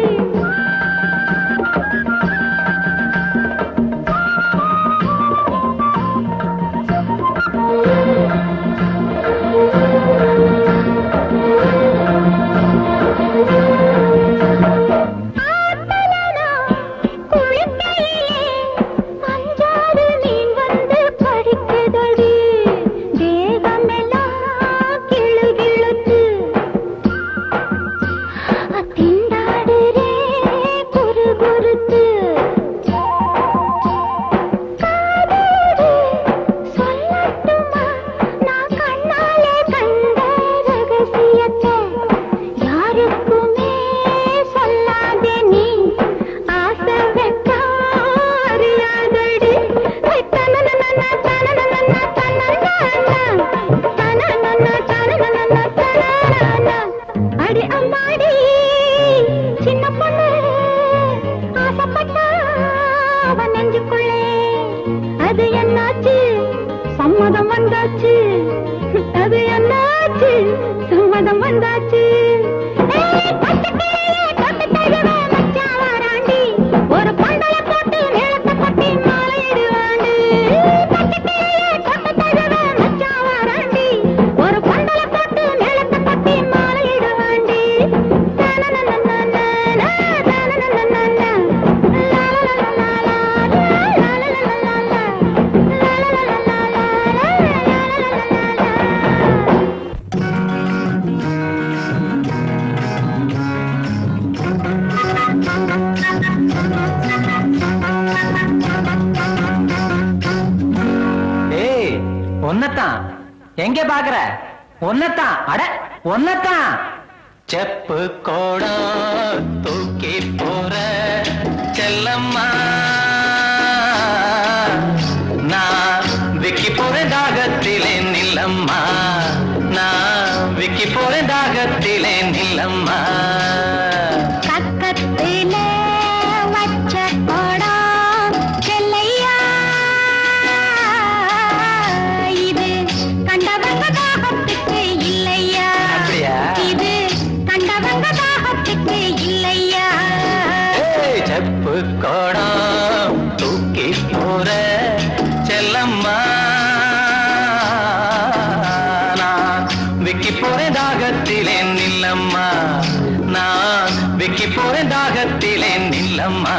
ஆத்தலனா குளிக்கையிலே அஞ்சாறு மீன் வந்து கடிக்குதடி. தேகமெல்லாம் கிளுகிளுத்து. திண்டாடுறே குறுகுறுத்து. காதோடு சொல்லட்டுமா நான் கண்ணாலே கண்ட ரகசியத்தை யாருக்குமே சொல்லாதே நீ ஆசை வெட்டா அறியாதடி தனனனன தனனனன தனனனன தனனனன தனனனன தனனனன அடி அம்மாடி சின்ன பொண்ணு ஆசைப்பட்டா அவன் நெஞ்சுக்குள்ளே அது என்னாச்சு சம்மதம் வந்தாச்சு அது என்னாச்சு சம்மதம் வந்தாச்சு ஏய், பச்சைக்கிளியே தொட்டு தழுவ மச்சான் வாராண்டி. ஒரு பந்தல போட்டு மேளத்தை கொட்டி மாலையிடுவாண்டி. பச்சைக்கிளியே தொட்டு தழுவ மச்சான் வாராண்டி. ஒரு பந்தல போட்டு மேளத்தை கொட்டி மாலையிடுவாண்டி. தனனனனனன, தனனனனன, லாலலலலாலா, லாலலலலாலா, லாலலலலாலா. ஏய் ஒன்னத்தான் எங்க பாக்குற ஒன்னத்தான் அட ஒன்னத்தான் செப்பு கோடம் தூக்கி போற செல்லம்மா நான் விக்கி போறேன் தாகத்திலே நில்லம்மா நான் விக்கி போறேன் தாகத்திலே நில்லம்மா பக்கத்திலே வச்ச கோடம் செல்லையா இது கண்டவங்க தாகத்துக்கு இல்லையா அப்படியா? இது கண்டவங்க தாகத்துக்கு இல்லையா ஏய், செப்பு கோடம் தூக்கி போற செல்லம்மா நான் விக்கி போறேன் தாகத்திலே நில்லம்மா நான் விக்கி போறேன் தாகத்திலே நில்லம்மா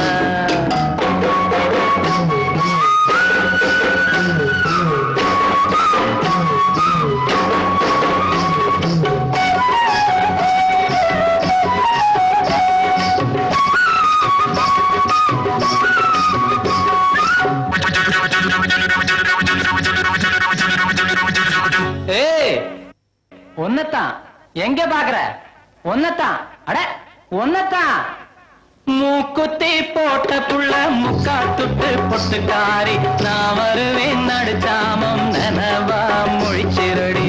ஏய் ஒன்னத்தான் எங்க பாக்குற ஒன்னத்தான் அட ஒன்னத்தான் மூக்குத்தி போட்ட புள்ள முக்கா துட்டு பொட்டுக்காரி நான் வருவேன் நடுச்சாமம் நனவா மொழிச்சிரடி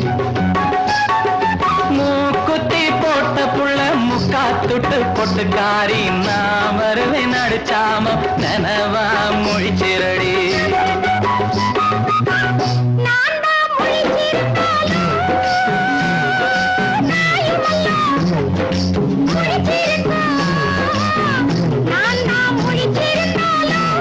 மூக்குத்தி போட்ட புள்ள முக்கா துட்டு பொட்டுக்காரி நான் வருவேன் நடுச்சாமம் நனவா மொழிச்சிரடி நான் தான் முழிச்சிருந்தாலும் நான் தான் முழிச்சிருந்தாலும்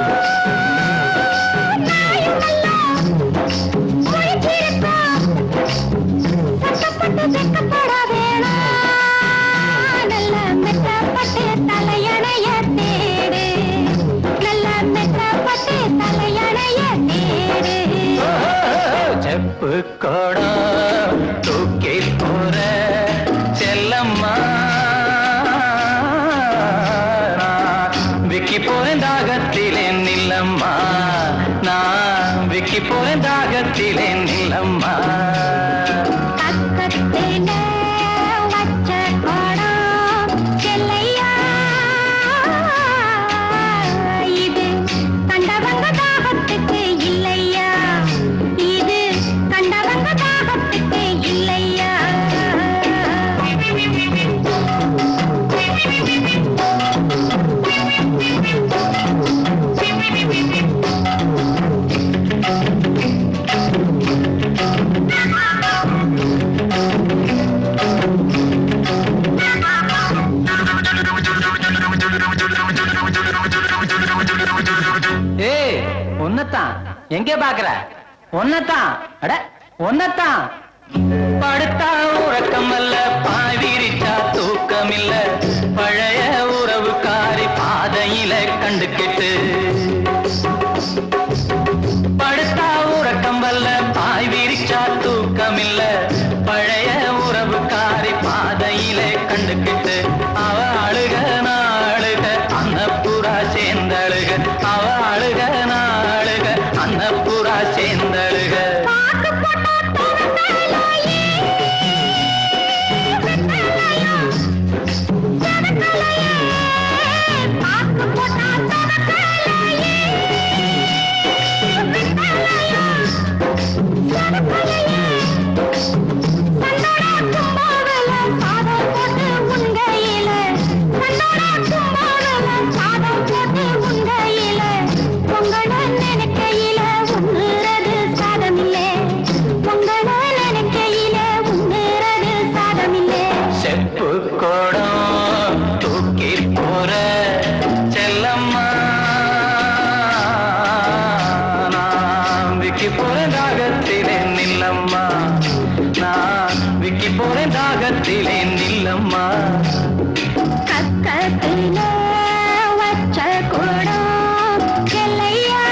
சட்டப்பட்டு வெக்கப்பட வேணாம் நல்ல மெத்தப்பட்டு தலையணைய தேடு நல்ல மெத்தப்பட்டு தலையணைய தேடு செப்பு கோடம் தூக்கி போற செல்லம்மா நான் விக்கி போறேன் தாகத்திலே நில்லம்மா நான் விக்கி போறேன் தாகத்திலே நில்லம்மா பக்கத்திலே வச்ச கோடம் செல்லையா இது கண்டவங்க தாகத்துக்கு இல்லையா இது கண்டவங்க தாகத்துக்கு இல்லையா ஏய் ஒன்னத்தான் எங்க பாக்குற ஒன்னத்தான் அட ஒன்னத்தான் படுத்தா உறக்கம் அல்ல பாய் விரிச்சா தூக்கம் இல்ல பழைய உறவுக்காரி பாதையில கண்டுக்கிட்டு படுத்தா உறக்கம் வல்ல பாய் விரிச்சா தூக்கம் இல்ல பழைய உறவுக்காரி பாதையிலே கண்டுக்கிட்டு அவ அழுக நாளுக அன்னப்புறா சேர்ந்தழுக அவ அழுக நாளுக அன்னப்புறா சேர்ந்தழுக பாக்கு போட்டா தவக்கலையே தவக்கலையே பாக்கு போட்டா தவக்கலையே தவக்கலையே சந்தோட கும்பாவல சாதம் போட்டு உண்கையில சந்தோட கும்பாவல சாதம் போட்டு உண்கையில பொங்கல நினைக்கையில உண்ணுறது சாதமில்லே பொங்கல நினைக்கையில உண்ணுறது சாதமில்லே செப்பு கோடம் தூக்கி போற செல்லம்மா நான் விக்கி போறேன் தாகத்திலே நில்லம்மா நான் விக்கி போறேன் தாகத்திலே நில்லம்மா கக்கத்திலே வச்ச குடம் செல்லையா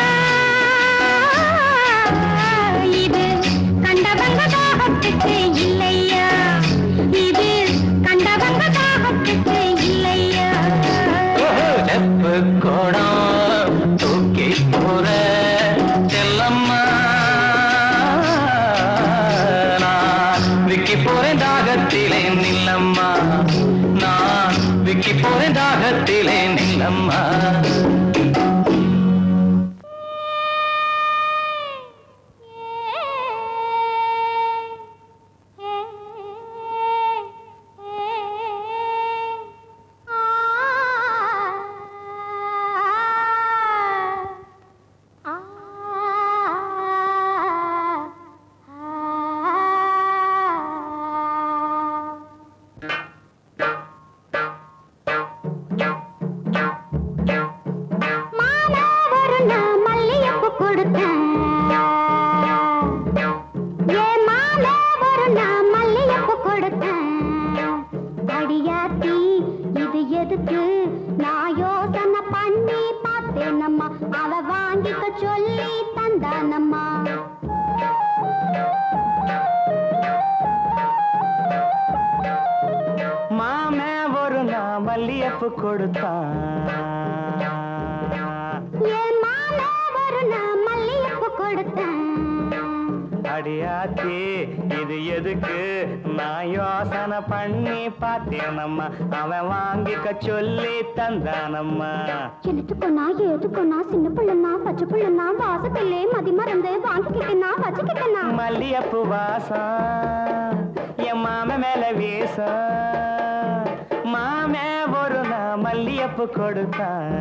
இது கண்டவங்க தாகத்துக்கு இல்லையா இது கண்டவங்க தாகத்துக்கு இல்லையா செப்பு கோடம் தூக்கி போற செல்லம்மா நான் விக்கி போறேன் தாகத்திலே நில்லம்மா நான் விக்கி போறேன் தாகத்திலே நில்லம்மா மாலை ஒரு நான் மல்லிகைப்பூ கொடுத்தேன் ஏன் மாலை ஒரு நான் மல்லிகைப்பூ கொடுத்தேன் அடியாத்தி இது எதுக்கு நான் யோசனை பண்ணி பார்த்தேனம்மா அவ வாங்கிக்க சொல்லி தந்தானம்மா மாமே ஒரு நான் மல்லியப்பு கொடுத்தான் ஏன் மாலை ஒரு நான் மல்லிகைப்பூ கொடுத்தேன் அடியாத்தி இது எதுக்கு நான் யோசனை பண்ணி பார்த்தேனம்மா அவன் வாங்கிக்க சொல்லி தந்தானம்மா எழுத்துக்கொன்னா ஏதுக்கொன்னா சின்ன பிள்ளைனா பச்சை பிள்ளைனா வாசத்திலே மதி மறந்து வாங்கிக்கிட்டனா வச்சுக்கிட்டனா மல்லியப்பு வாசம் என் மாம மேல வீசம் மாமே ஒரு நான் மல்லியப்பு கொடுத்தான்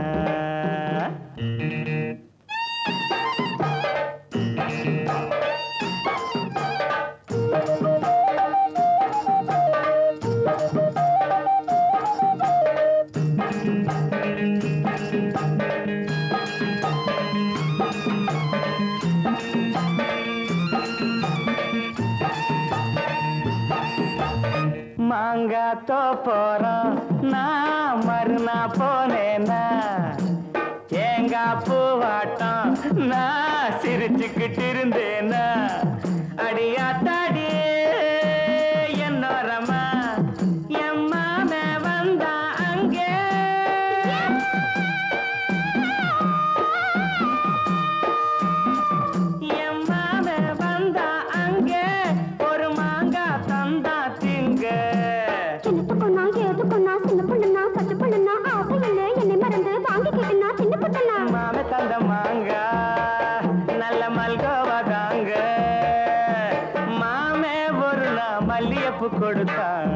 மாங்காய் தோப்போறோம் நான் மறுநா போனேனா தேங்காய் பூவாட்டம் நான் சிரிச்சுக்கிட்டு இருந்தேனா அடியாத்தாடி என்னோரமா என் மாமே வந்தா அங்கே என் மாமே வந்தா அங்கே ஒரு மாங்காய் தந்தா திங்க எழுத்துக்கொன்னா ஏதுக்கொன்னா சின்ன பிள்ளைனா பச்சை பிள்ளைனா ஆசையிலே என்னை மறந்து வாங்கிக்கிட்டனா சின்ன பிள்ளைனா மாம தந்த மாங்கா நல்ல மல்கோவா தாங்க மாமே ஒரு நான் மல்லியப்பு கொடுத்தான்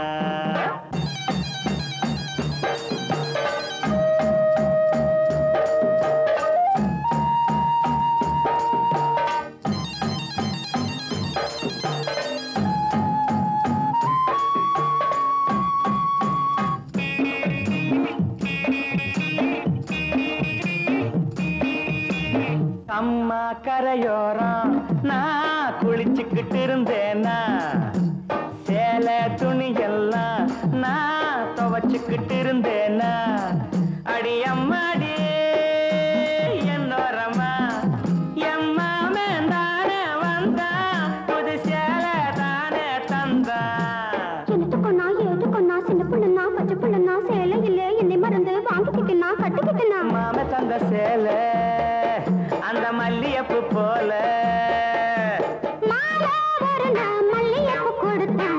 அம்மா கரையோரம் நான் குளிச்சுக்கிட்டு இருந்தேனா சேலை துணி எல்லாம் நான் துவச்சுக்கிட்டு இருந்தேனா அடி அம்மாடி என்னோரமா எம்மாமே தானே வந்தா புது சேலை தானே தந்தா எழுத்துக்கொன்னா ஏதுக்கொன்னா சின்ன பிள்ளைனா பச்சை பிள்ளைனா சேலையிலே என்னை மறந்து வாங்கிக்கிட்டனா கட்டிக்கிட்டனா மாம தந்த சேலை அந்த மல்லியப்பு போல மாலை ஒரு நான் மல்லிகைப்பூ கொடுத்தேன்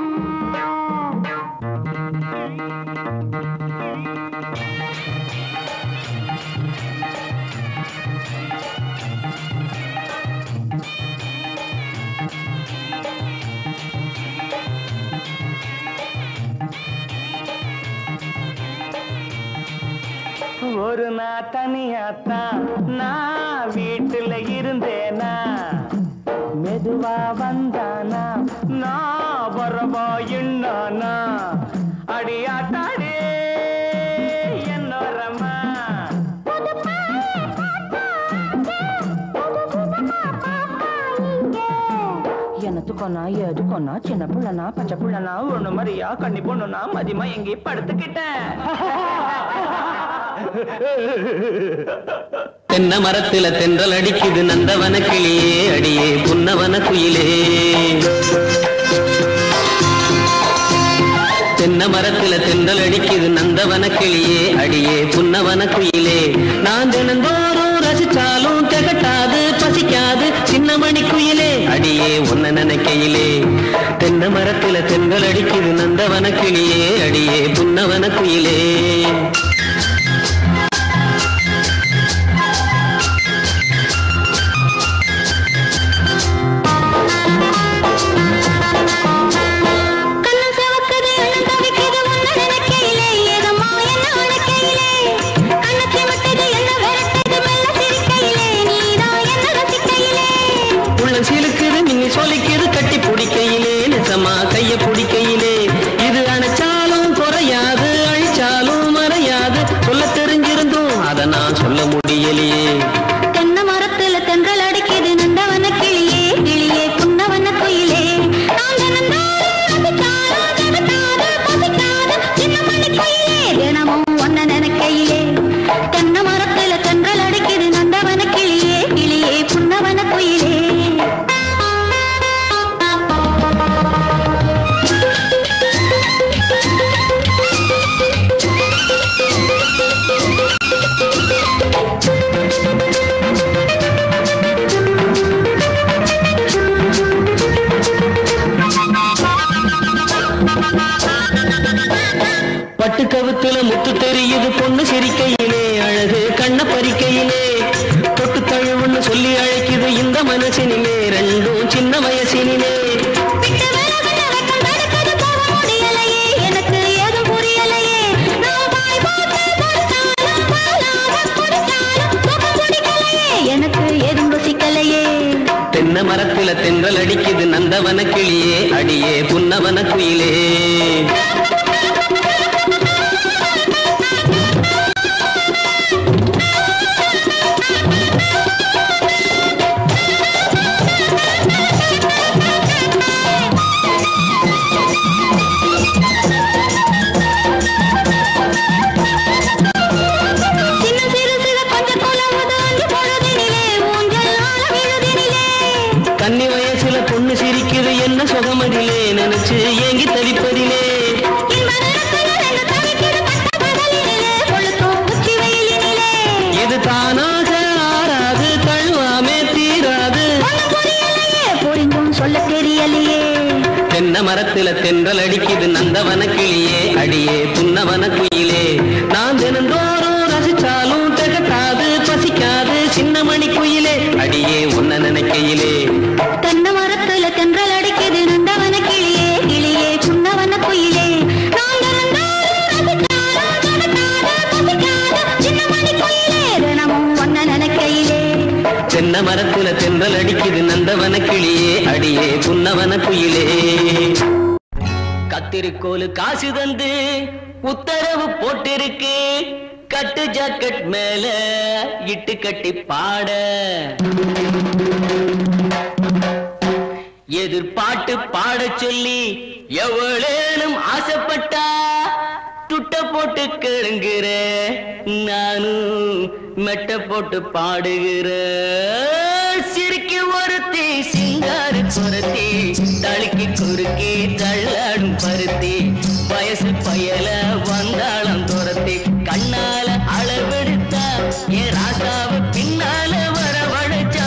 ஒரு நாள் தனியாத்தான் நான் வீட்டுல இருந்தேனா மெதுவா வந்தானா நான் வரவா என்னானா அடியாட்டாடே என்னோரமா எனத்துக்கொன்னா எதுக்கொன்னா சின்ன புள்ளனா பச்சை புள்ளனா ஒண்ணு மாதிரியா கண்ணி பொண்ணுனா மதியமா எங்கே படுத்துக்கிட்டேன் தென்னை மரத்துல தென்றல் அடிக்குது நந்தவன கிளியே அடியே புன்னவன குயிலே தென்னை மரத்துல தென்றல் அடிக்குது நந்தவன கிளியே அடியே புன்னவன குயிலே நான் தினந்தோறும் ரசிச்சாலும் திகட்டாது பசிக்காது சின்ன மணி குயிலே அடியே உன்ன நினைக்கையிலே தென்னை மரத்துல தென்றல் அடிக்குது நந்தவன கிளியே அடியே புன்னவன குயிலே கண்ணு சிவக்குது எண்ணம் தவிக்குது உன்னை நினைக்கையிலே ஏதம்மா என்ன அணைக்கையிலே கண்ணு சிமிட்டுது என்ன விரட்டுது மெல்ல சிரிக்கையிலே நீதான் என்ன ரசிக்கையிலே உள்ளம் சிலுக்குது மின்னி சொலிக்குது கட்டி பிடிக்கையிலே நிசமா கைய பிடிக்கையிலே இது அணைச்சாலும் குறையாது அழிச்சாலும் மறையாது சொல்ல தெரிஞ்சிருந்தும் அதை நான் சொல்ல முடியலையே தென்னை மரத்துல தென்றல் அடிக்குது நந்தவன கிளியே கிளியே புன்னவன குயிலே நான் தினந்தோறும் ரசிச்சாலும் திகட்டாது பசிக்காது சின்ன மணி குயிலே தினமும் உன்னை நினைக்கையிலே தென்னை மரத்துல தென்றல் அடிக்குது நந்தவன கிளியே கிளியே புன்னவன குயிலே பட்டு கவுத்துல முத்து தெரியுது பொண்ணு சிரிக்கையிலே அழகு கண்ண பறிக்கையிலே தொட்டு தழுவுன்னு சொல்லி அழைக்குது இந்த மனசினிலே ரெண்டும் சின்ன வயசினிலே விட்டு விலகுன வெட்கம் தடுக்குது போக முடியலையே எனக்கு ஏதும் புரியலையே நான் வாய் போட்டு கொடுத்தாலும் பாலாக குடித்தாலும் சுகம் பிடிக்கலையே எனக்கு ஏதும் ருசிக்கலையே தென்னை மரத்துல தென்றல் அடிக்குது நந்தவன கிளியே அடியே புன்னவன குயிலே சின்ன சிறு சிறு கொஞ்சம் குலவுது அஞ்சு பொழுதினிலே ஊஞ்சல் ஆட விழுதினிலே கன்னி வயசுல பொண்ணு சிரிக்குது என்ன சுகமதிலே நினைச்சு ஏங்கி தவிப்பதிலே இன்ப நிறத்துல ரெண்டு தவிக்கிற பட்ட பகலினிலே கொளுத்தும் உச்சி வெயிலினிலே இது தானாக ஆறாது தழுவாமே தீராது ஒண்ணும் புரியலையே புரிந்தும் சொல்ல தெரியலையே தென்னை மரத்துல தென்றல் அடிக்குது நந்தவன கிளியே அடியே புன்னவன குயிலே நான் தினந்தோறும் ரசிச்சாலும் திகட்டாது பசிக்காது சின்ன மணி குயிலே அடியே உன்ன நினைக்கையிலே தென்னை மரத்துல தென்றல் அடிக்குது நந்தவன கிளியே கிளியே சுண்ணவன குயிலே நான் தினந்தோறும் ரசித்தாலும் திகட்டாது பசிக்காது சின்ன மணி குயிலே தினமும் ஒன்ன நினைக்கையிலே தென்னை மரத்துல தென்றல் அடிக்குது நந்தவன கிளியே அடியே புன்னவன குயிலே கத்திரிக்கோலு காசு தந்து உத்தரவு போட்டிருக்கு கட்டு ஜாக்கெட் மேல இட்டு கட்டி பாட எதிர்பாட்டு பாட சொல்லி எவ்வளேனும் ஆசைப்பட்டா துட்ட போட்டு கேளுங்கிற நானும் மெட்ட போட்டு பாடுகிற சிரிக்கு ஒருத்தி சிங்காரு குரத்தி தழுக்கி குறுக்கி தள்ளாடும் பருத்தி வயசு பயல வந்தாளம் துரத்தி கண்ணால அளவெடுத்தா என் ராசாவை பின்னால வரவழைச்சா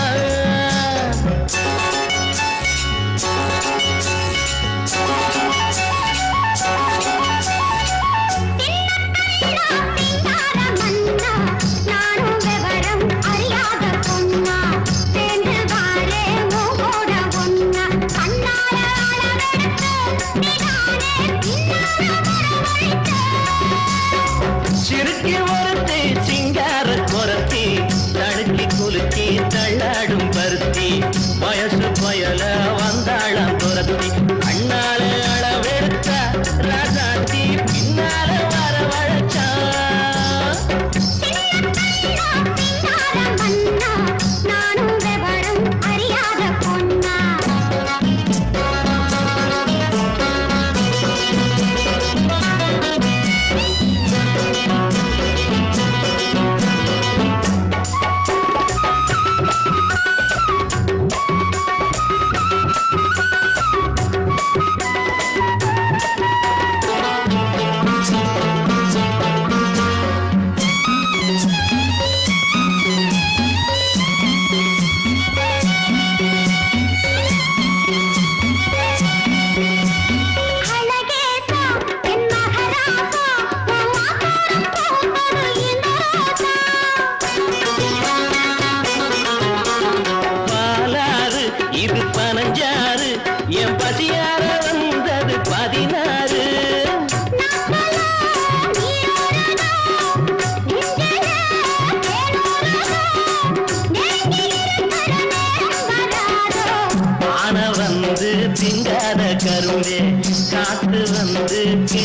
நானும் விவரம் அறியாத பொன்னா சேர்ந்து வாரே உங்கோட ஒன்னா கண்ணால அளவெடுத்து நீதானே பின்னால வரவழைத்த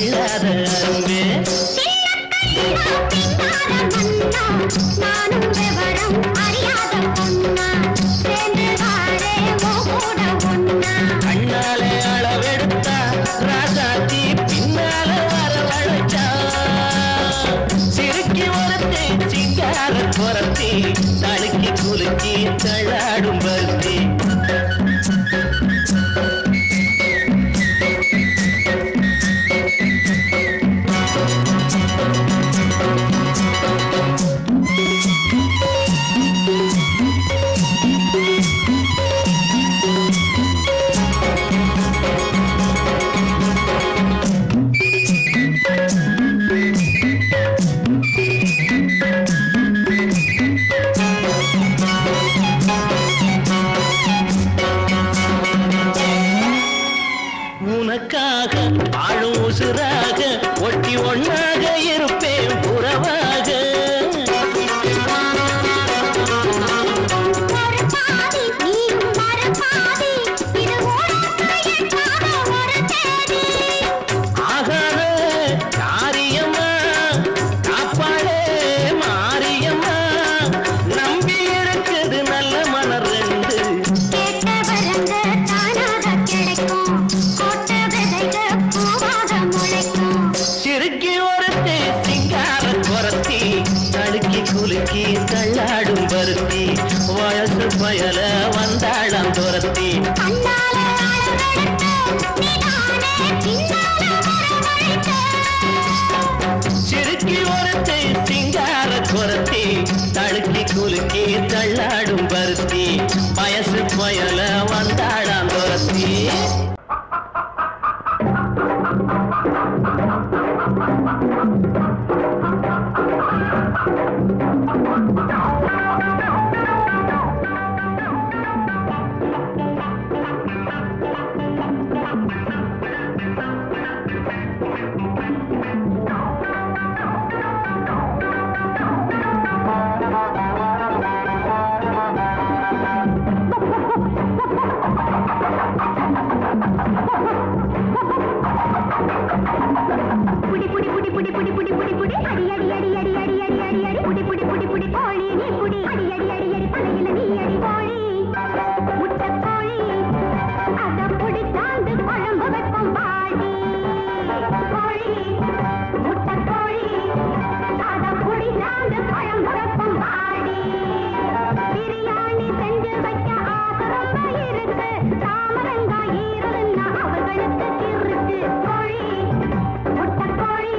கிள்ளாத அரும்பே நானும் விவரம் அறியாத பொண்ணா சேர்ந்து வாழே கூட ஒன்னா கண்ணால அளவெடுத்தா ராசாத்தி பின்னால வரவழைச்சா சிறுக்கி ஒருத்தி சிங்கார குரத்தி தழுக்கி குலுக்கி தள்ளாடும் பருத்தி உனக்காக வாழும் உசுராக ஒட்டி ஒன்னாக இருப்பேன் புறவாக ஒரு பாதி நீயும் ஒரு பாதி இது உனக்கு எட்டாத ஒரு தேதி ஆகாத காரியம்மா காப்பாளே மாரியம்மா நம்பி இருக்குது நல்ல மலர் ரெண்டு கேட்ட வரங்க தானாக கிடைக்கும் கோட்ட விதைக பூவாக முளைக்கும் சிறுக்கி ஒருத்தி சிங்கார குரத்தி தடுக்கி குலுக்கி தள்ளாடும் பருத்தி வயசு பயல வந்தாளம் துரத்தி கண்ணால அளவெடுத்து நீதானே பின்னால வரவழைத்த சிறுக்கி ஒருத்தி சிங்கார குரத்தி தடுக்கி குலுக்கி தள்ளாடும் பருத்தி வயசு பயல வந்தாளாம் துரத்தி புடி புடி புடி புடி புடி புடி புடி புடி அடி அடி அடி அடி அடி அடி அடி அடி புடி புடி புடி புடி கோழி நீ புடி அடி அடி அடி அடி பனையில நீ அடி கோழி முட்டை கோழி அத புடி தாண்டு குழம்பு வைப்போம் வாடி கோழி முட்டை கோழி அத புடி தாண்டு குழம்பு வைப்போம் வாடி பிரியாணி செஞ்சு வைக்க ஆசை ரொம்ப இருக்கு தாமரங்காய் ஈரலுன்னா அவர்களுக்கு கிறுக்கு கோழி முட்டை கோழி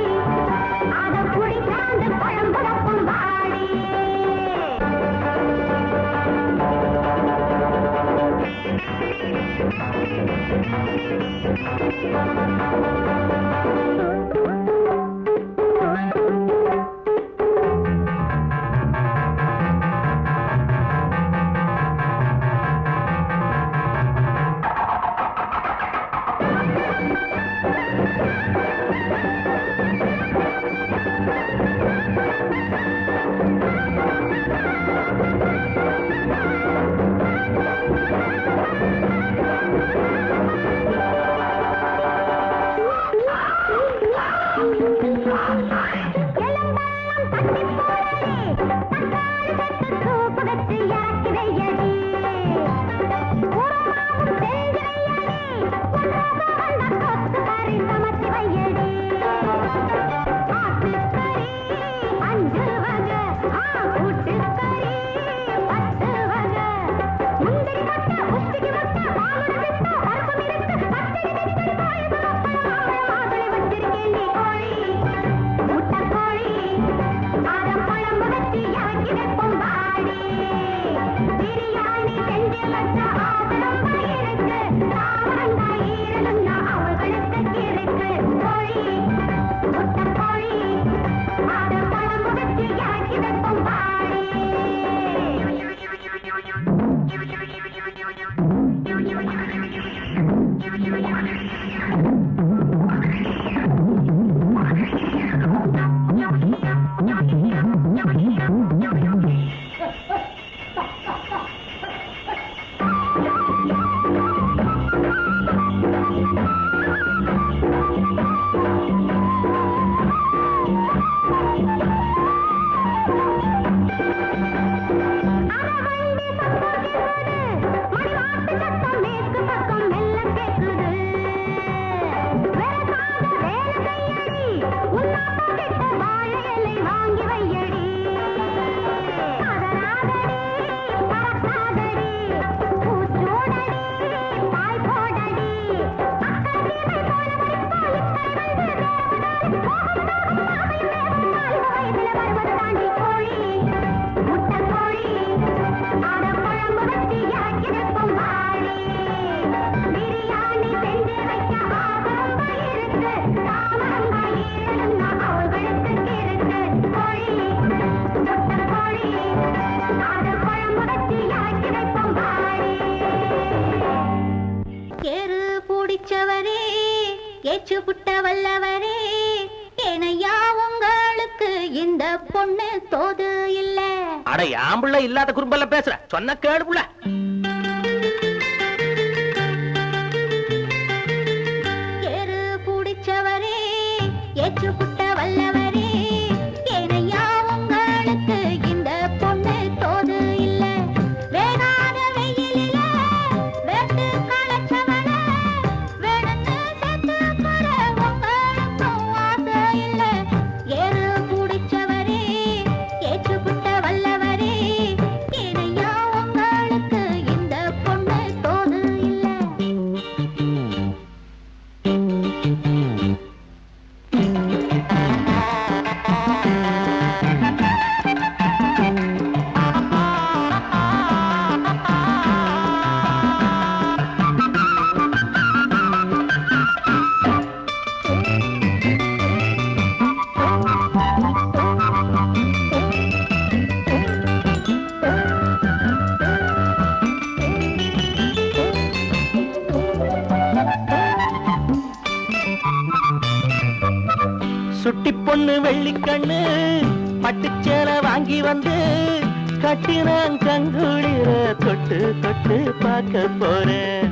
அத புடி தாண்டு குழம்பு வைப்போம் வாடி முட்டை கோழி ஏச்சு புட்ட வல்லவரே ஏனையா உங்களுக்கு இந்த பொண்ணு தோது இல்ல அட ஆம்புள்ள இல்லாத குறும்பெல்லாம் பேசுற சொன்ன கேடு புள்ள ஏறு பிடிச்சவரே ஏச்சு புட்ட வல்லவரே ஏனையா உங்களுக்கு இந்த பொண்ணு தோது இல்ல வேணாத வெயிலில வேட்டு களைச்சவன வேணுன்னு சேர்த்து போற உங்களுக்கும் ஆசை இல்ல ஏறு பிடிச்சவரே ஏச்சு புட்ட வல்லவரே ஏனையா உங்களுக்கு இந்த பொண்ணு தோது இல்ல சுட்டி பொண்ணு வெள்ளிக்கண்ணு பட்டுச்சேலை வாங்கி வந்து கட்டினான் கங்குளிர தொட்டு தொட்டு பார்க்க போறேன்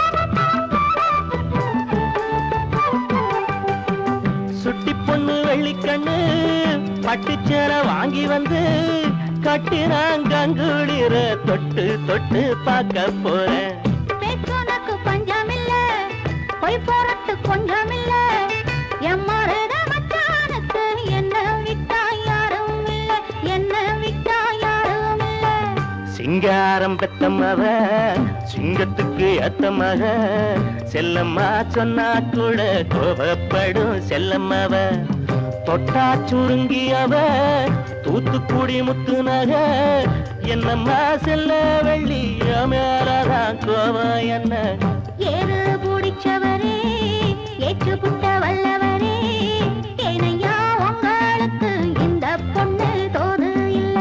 சுட்டி பொண்ணு வெள்ளிக்கண்ணு பட்டுச்சேலை வாங்கி வந்து கட்டினான் கங்குளிர தொட்டு தொட்டு பார்க்க போறேன் பேச்சுனக்கு பஞ்சமில்ல பொய் போறட்டு கொஞ்சமில்ல எம்மருத மச்சானுக்கு என்ன விட்டா யாரும் இல்ல என்ன விட்டா யாரும் இல்ல சிங்காரம் பெத்த மக சிங்கத்துக்கு ஏத்த மக செல்லம்மா சொன்னா கூட கோபப்படும் செல்லம்மாவ தொட்டா சுருங்கி அவ தூத்துக்குடி முத்து நக என்னம்மா செல்ல வெள்ளி மேலதான் கோபம் என்ன ஏறு பிடிச்சவரே ஏற்று புட்ட வல்லவரே ஏனையா உங்களுக்கு இந்த பொண்ணு தோது இல்ல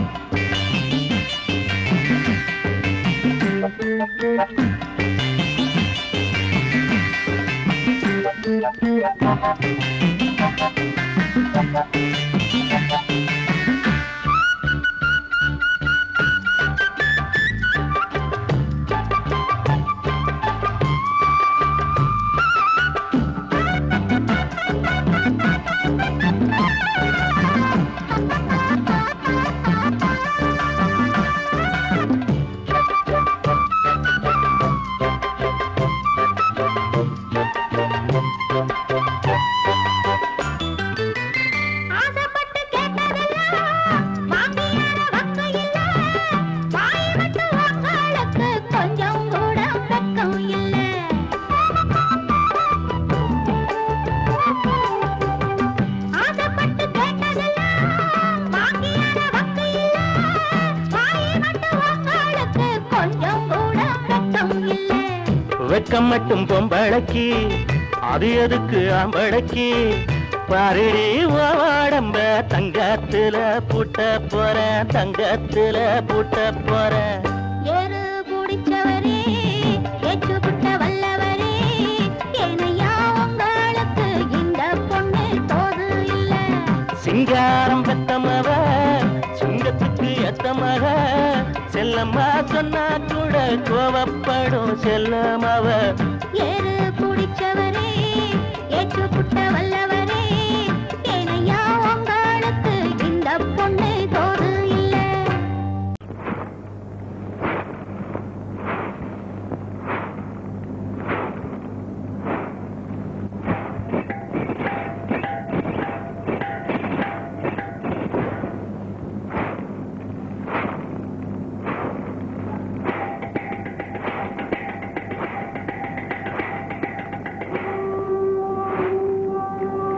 ஆசைப்பட்டு கேட்டதெல்லாம் வாங்கியான வக்கு இல்ல வாய் மட்டும் உங்களுக்கு கொஞ்சம் கூட வெக்கம் இல்ல ஆசைப்பட்டு கேட்டதெல்லாம் வாங்கியான வக்கு இல்ல வாய் மட்டும் உங்களுக்கு கொஞ்சம் கூட வெக்கம் இல்ல வெக்கம் மட்டும் பொம்பளக்கி அது எதுக்கு ஆம்பளக்கி பாருடி வாடம்ப தங்கத்துல பூட்ட போறேன் தங்கத்துல பூட்ட போறேன் ஏறு பிடிச்சவரே ஏற்று புட்ட வல்லவரே ஏனையா உங்களுக்கு இந்த பொண்ணு தோது இல்ல சிங்காரம் பெத்தமவ சிங்கத்துக்கு எத்தமக செல்லம்மா சொன்னா கூட கோவப்படும் செல்லமவ ஏறு பிடிச்சவரே ஏற்று புட்ட வல்லவரே ஏனையா உங்களுக்கு இந்த பொண்ணு தோது இல்ல ஆ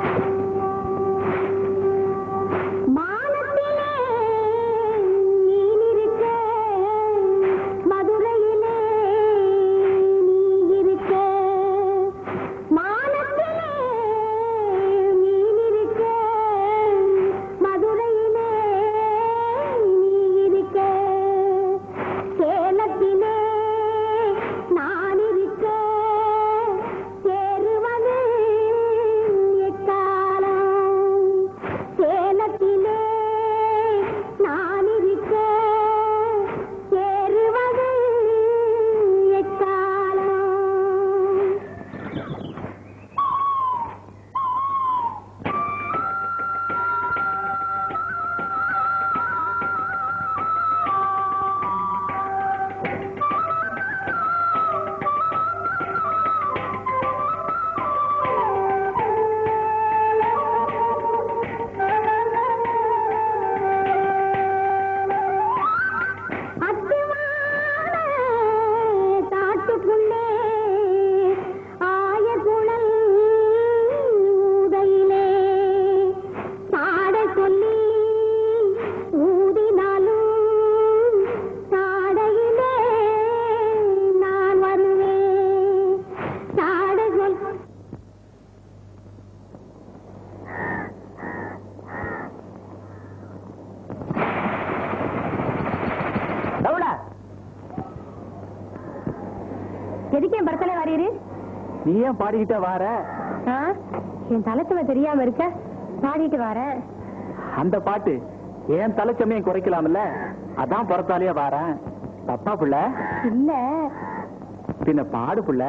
வாரீரு நீ ஏன் பாடிக்கிட்டே வார ஆ? என் தலைச்சுமை தெரியாம இருக்க பாடிட்டு வரேன் அந்த பாட்டு ஏன் தலைச்சமயம் குறைக்கலாம்ல அதான் புறத்தாலேயே வாரேன் தப்பா புள்ள இல்ல பின்ன பாடு புள்ள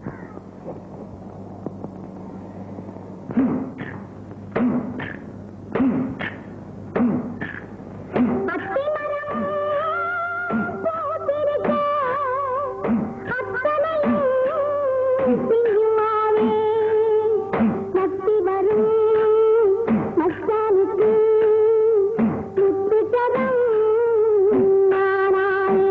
அத்திமரம் பூத்திருக்க, அத்தனையும் பிஞ்சுமாவே. நத்தி வரும் மச்சானுக்கு முத்துச்சரம் நானாவே.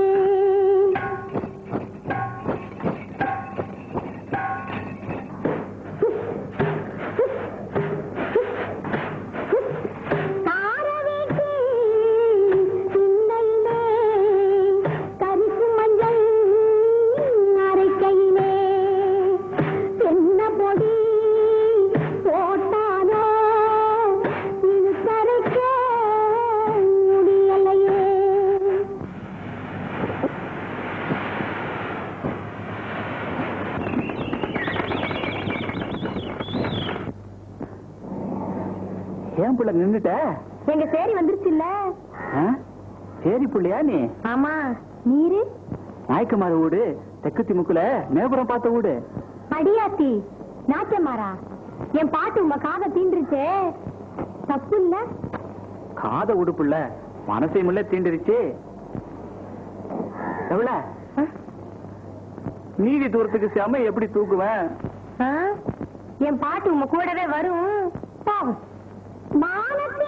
காரவேட்டு சிந்தையிலே கரிசு மஞ்சள் அரைக்கையிலே என்ன பொடி போட்டானோ இது கரைக்க முடியலையே ஏன் புள்ள நின்னுட்ட எங்க சேரி வந்துருச்சுல்ல ஆ? சரி புள்ளையா நீ ஆமா நீரு நாய்க்குமார் வீடு தெற்கு திமுக்குல நேபுரம் பார்த்த வீடு அடியாத்தி நாச்சமாரா என் பாட்டு உங்க காதை தீண்டுருச்சே தப்பு இல்ல காத உடுப்புள்ள மனசை முள்ள தீண்டிருச்சு எவ்வளவு ஆ? நீதி தூரத்துக்கு செம எப்படி தூக்குவேன் ஆ? என் பாட்டு உங்க கூடவே வரும் பாவம் மானத்தை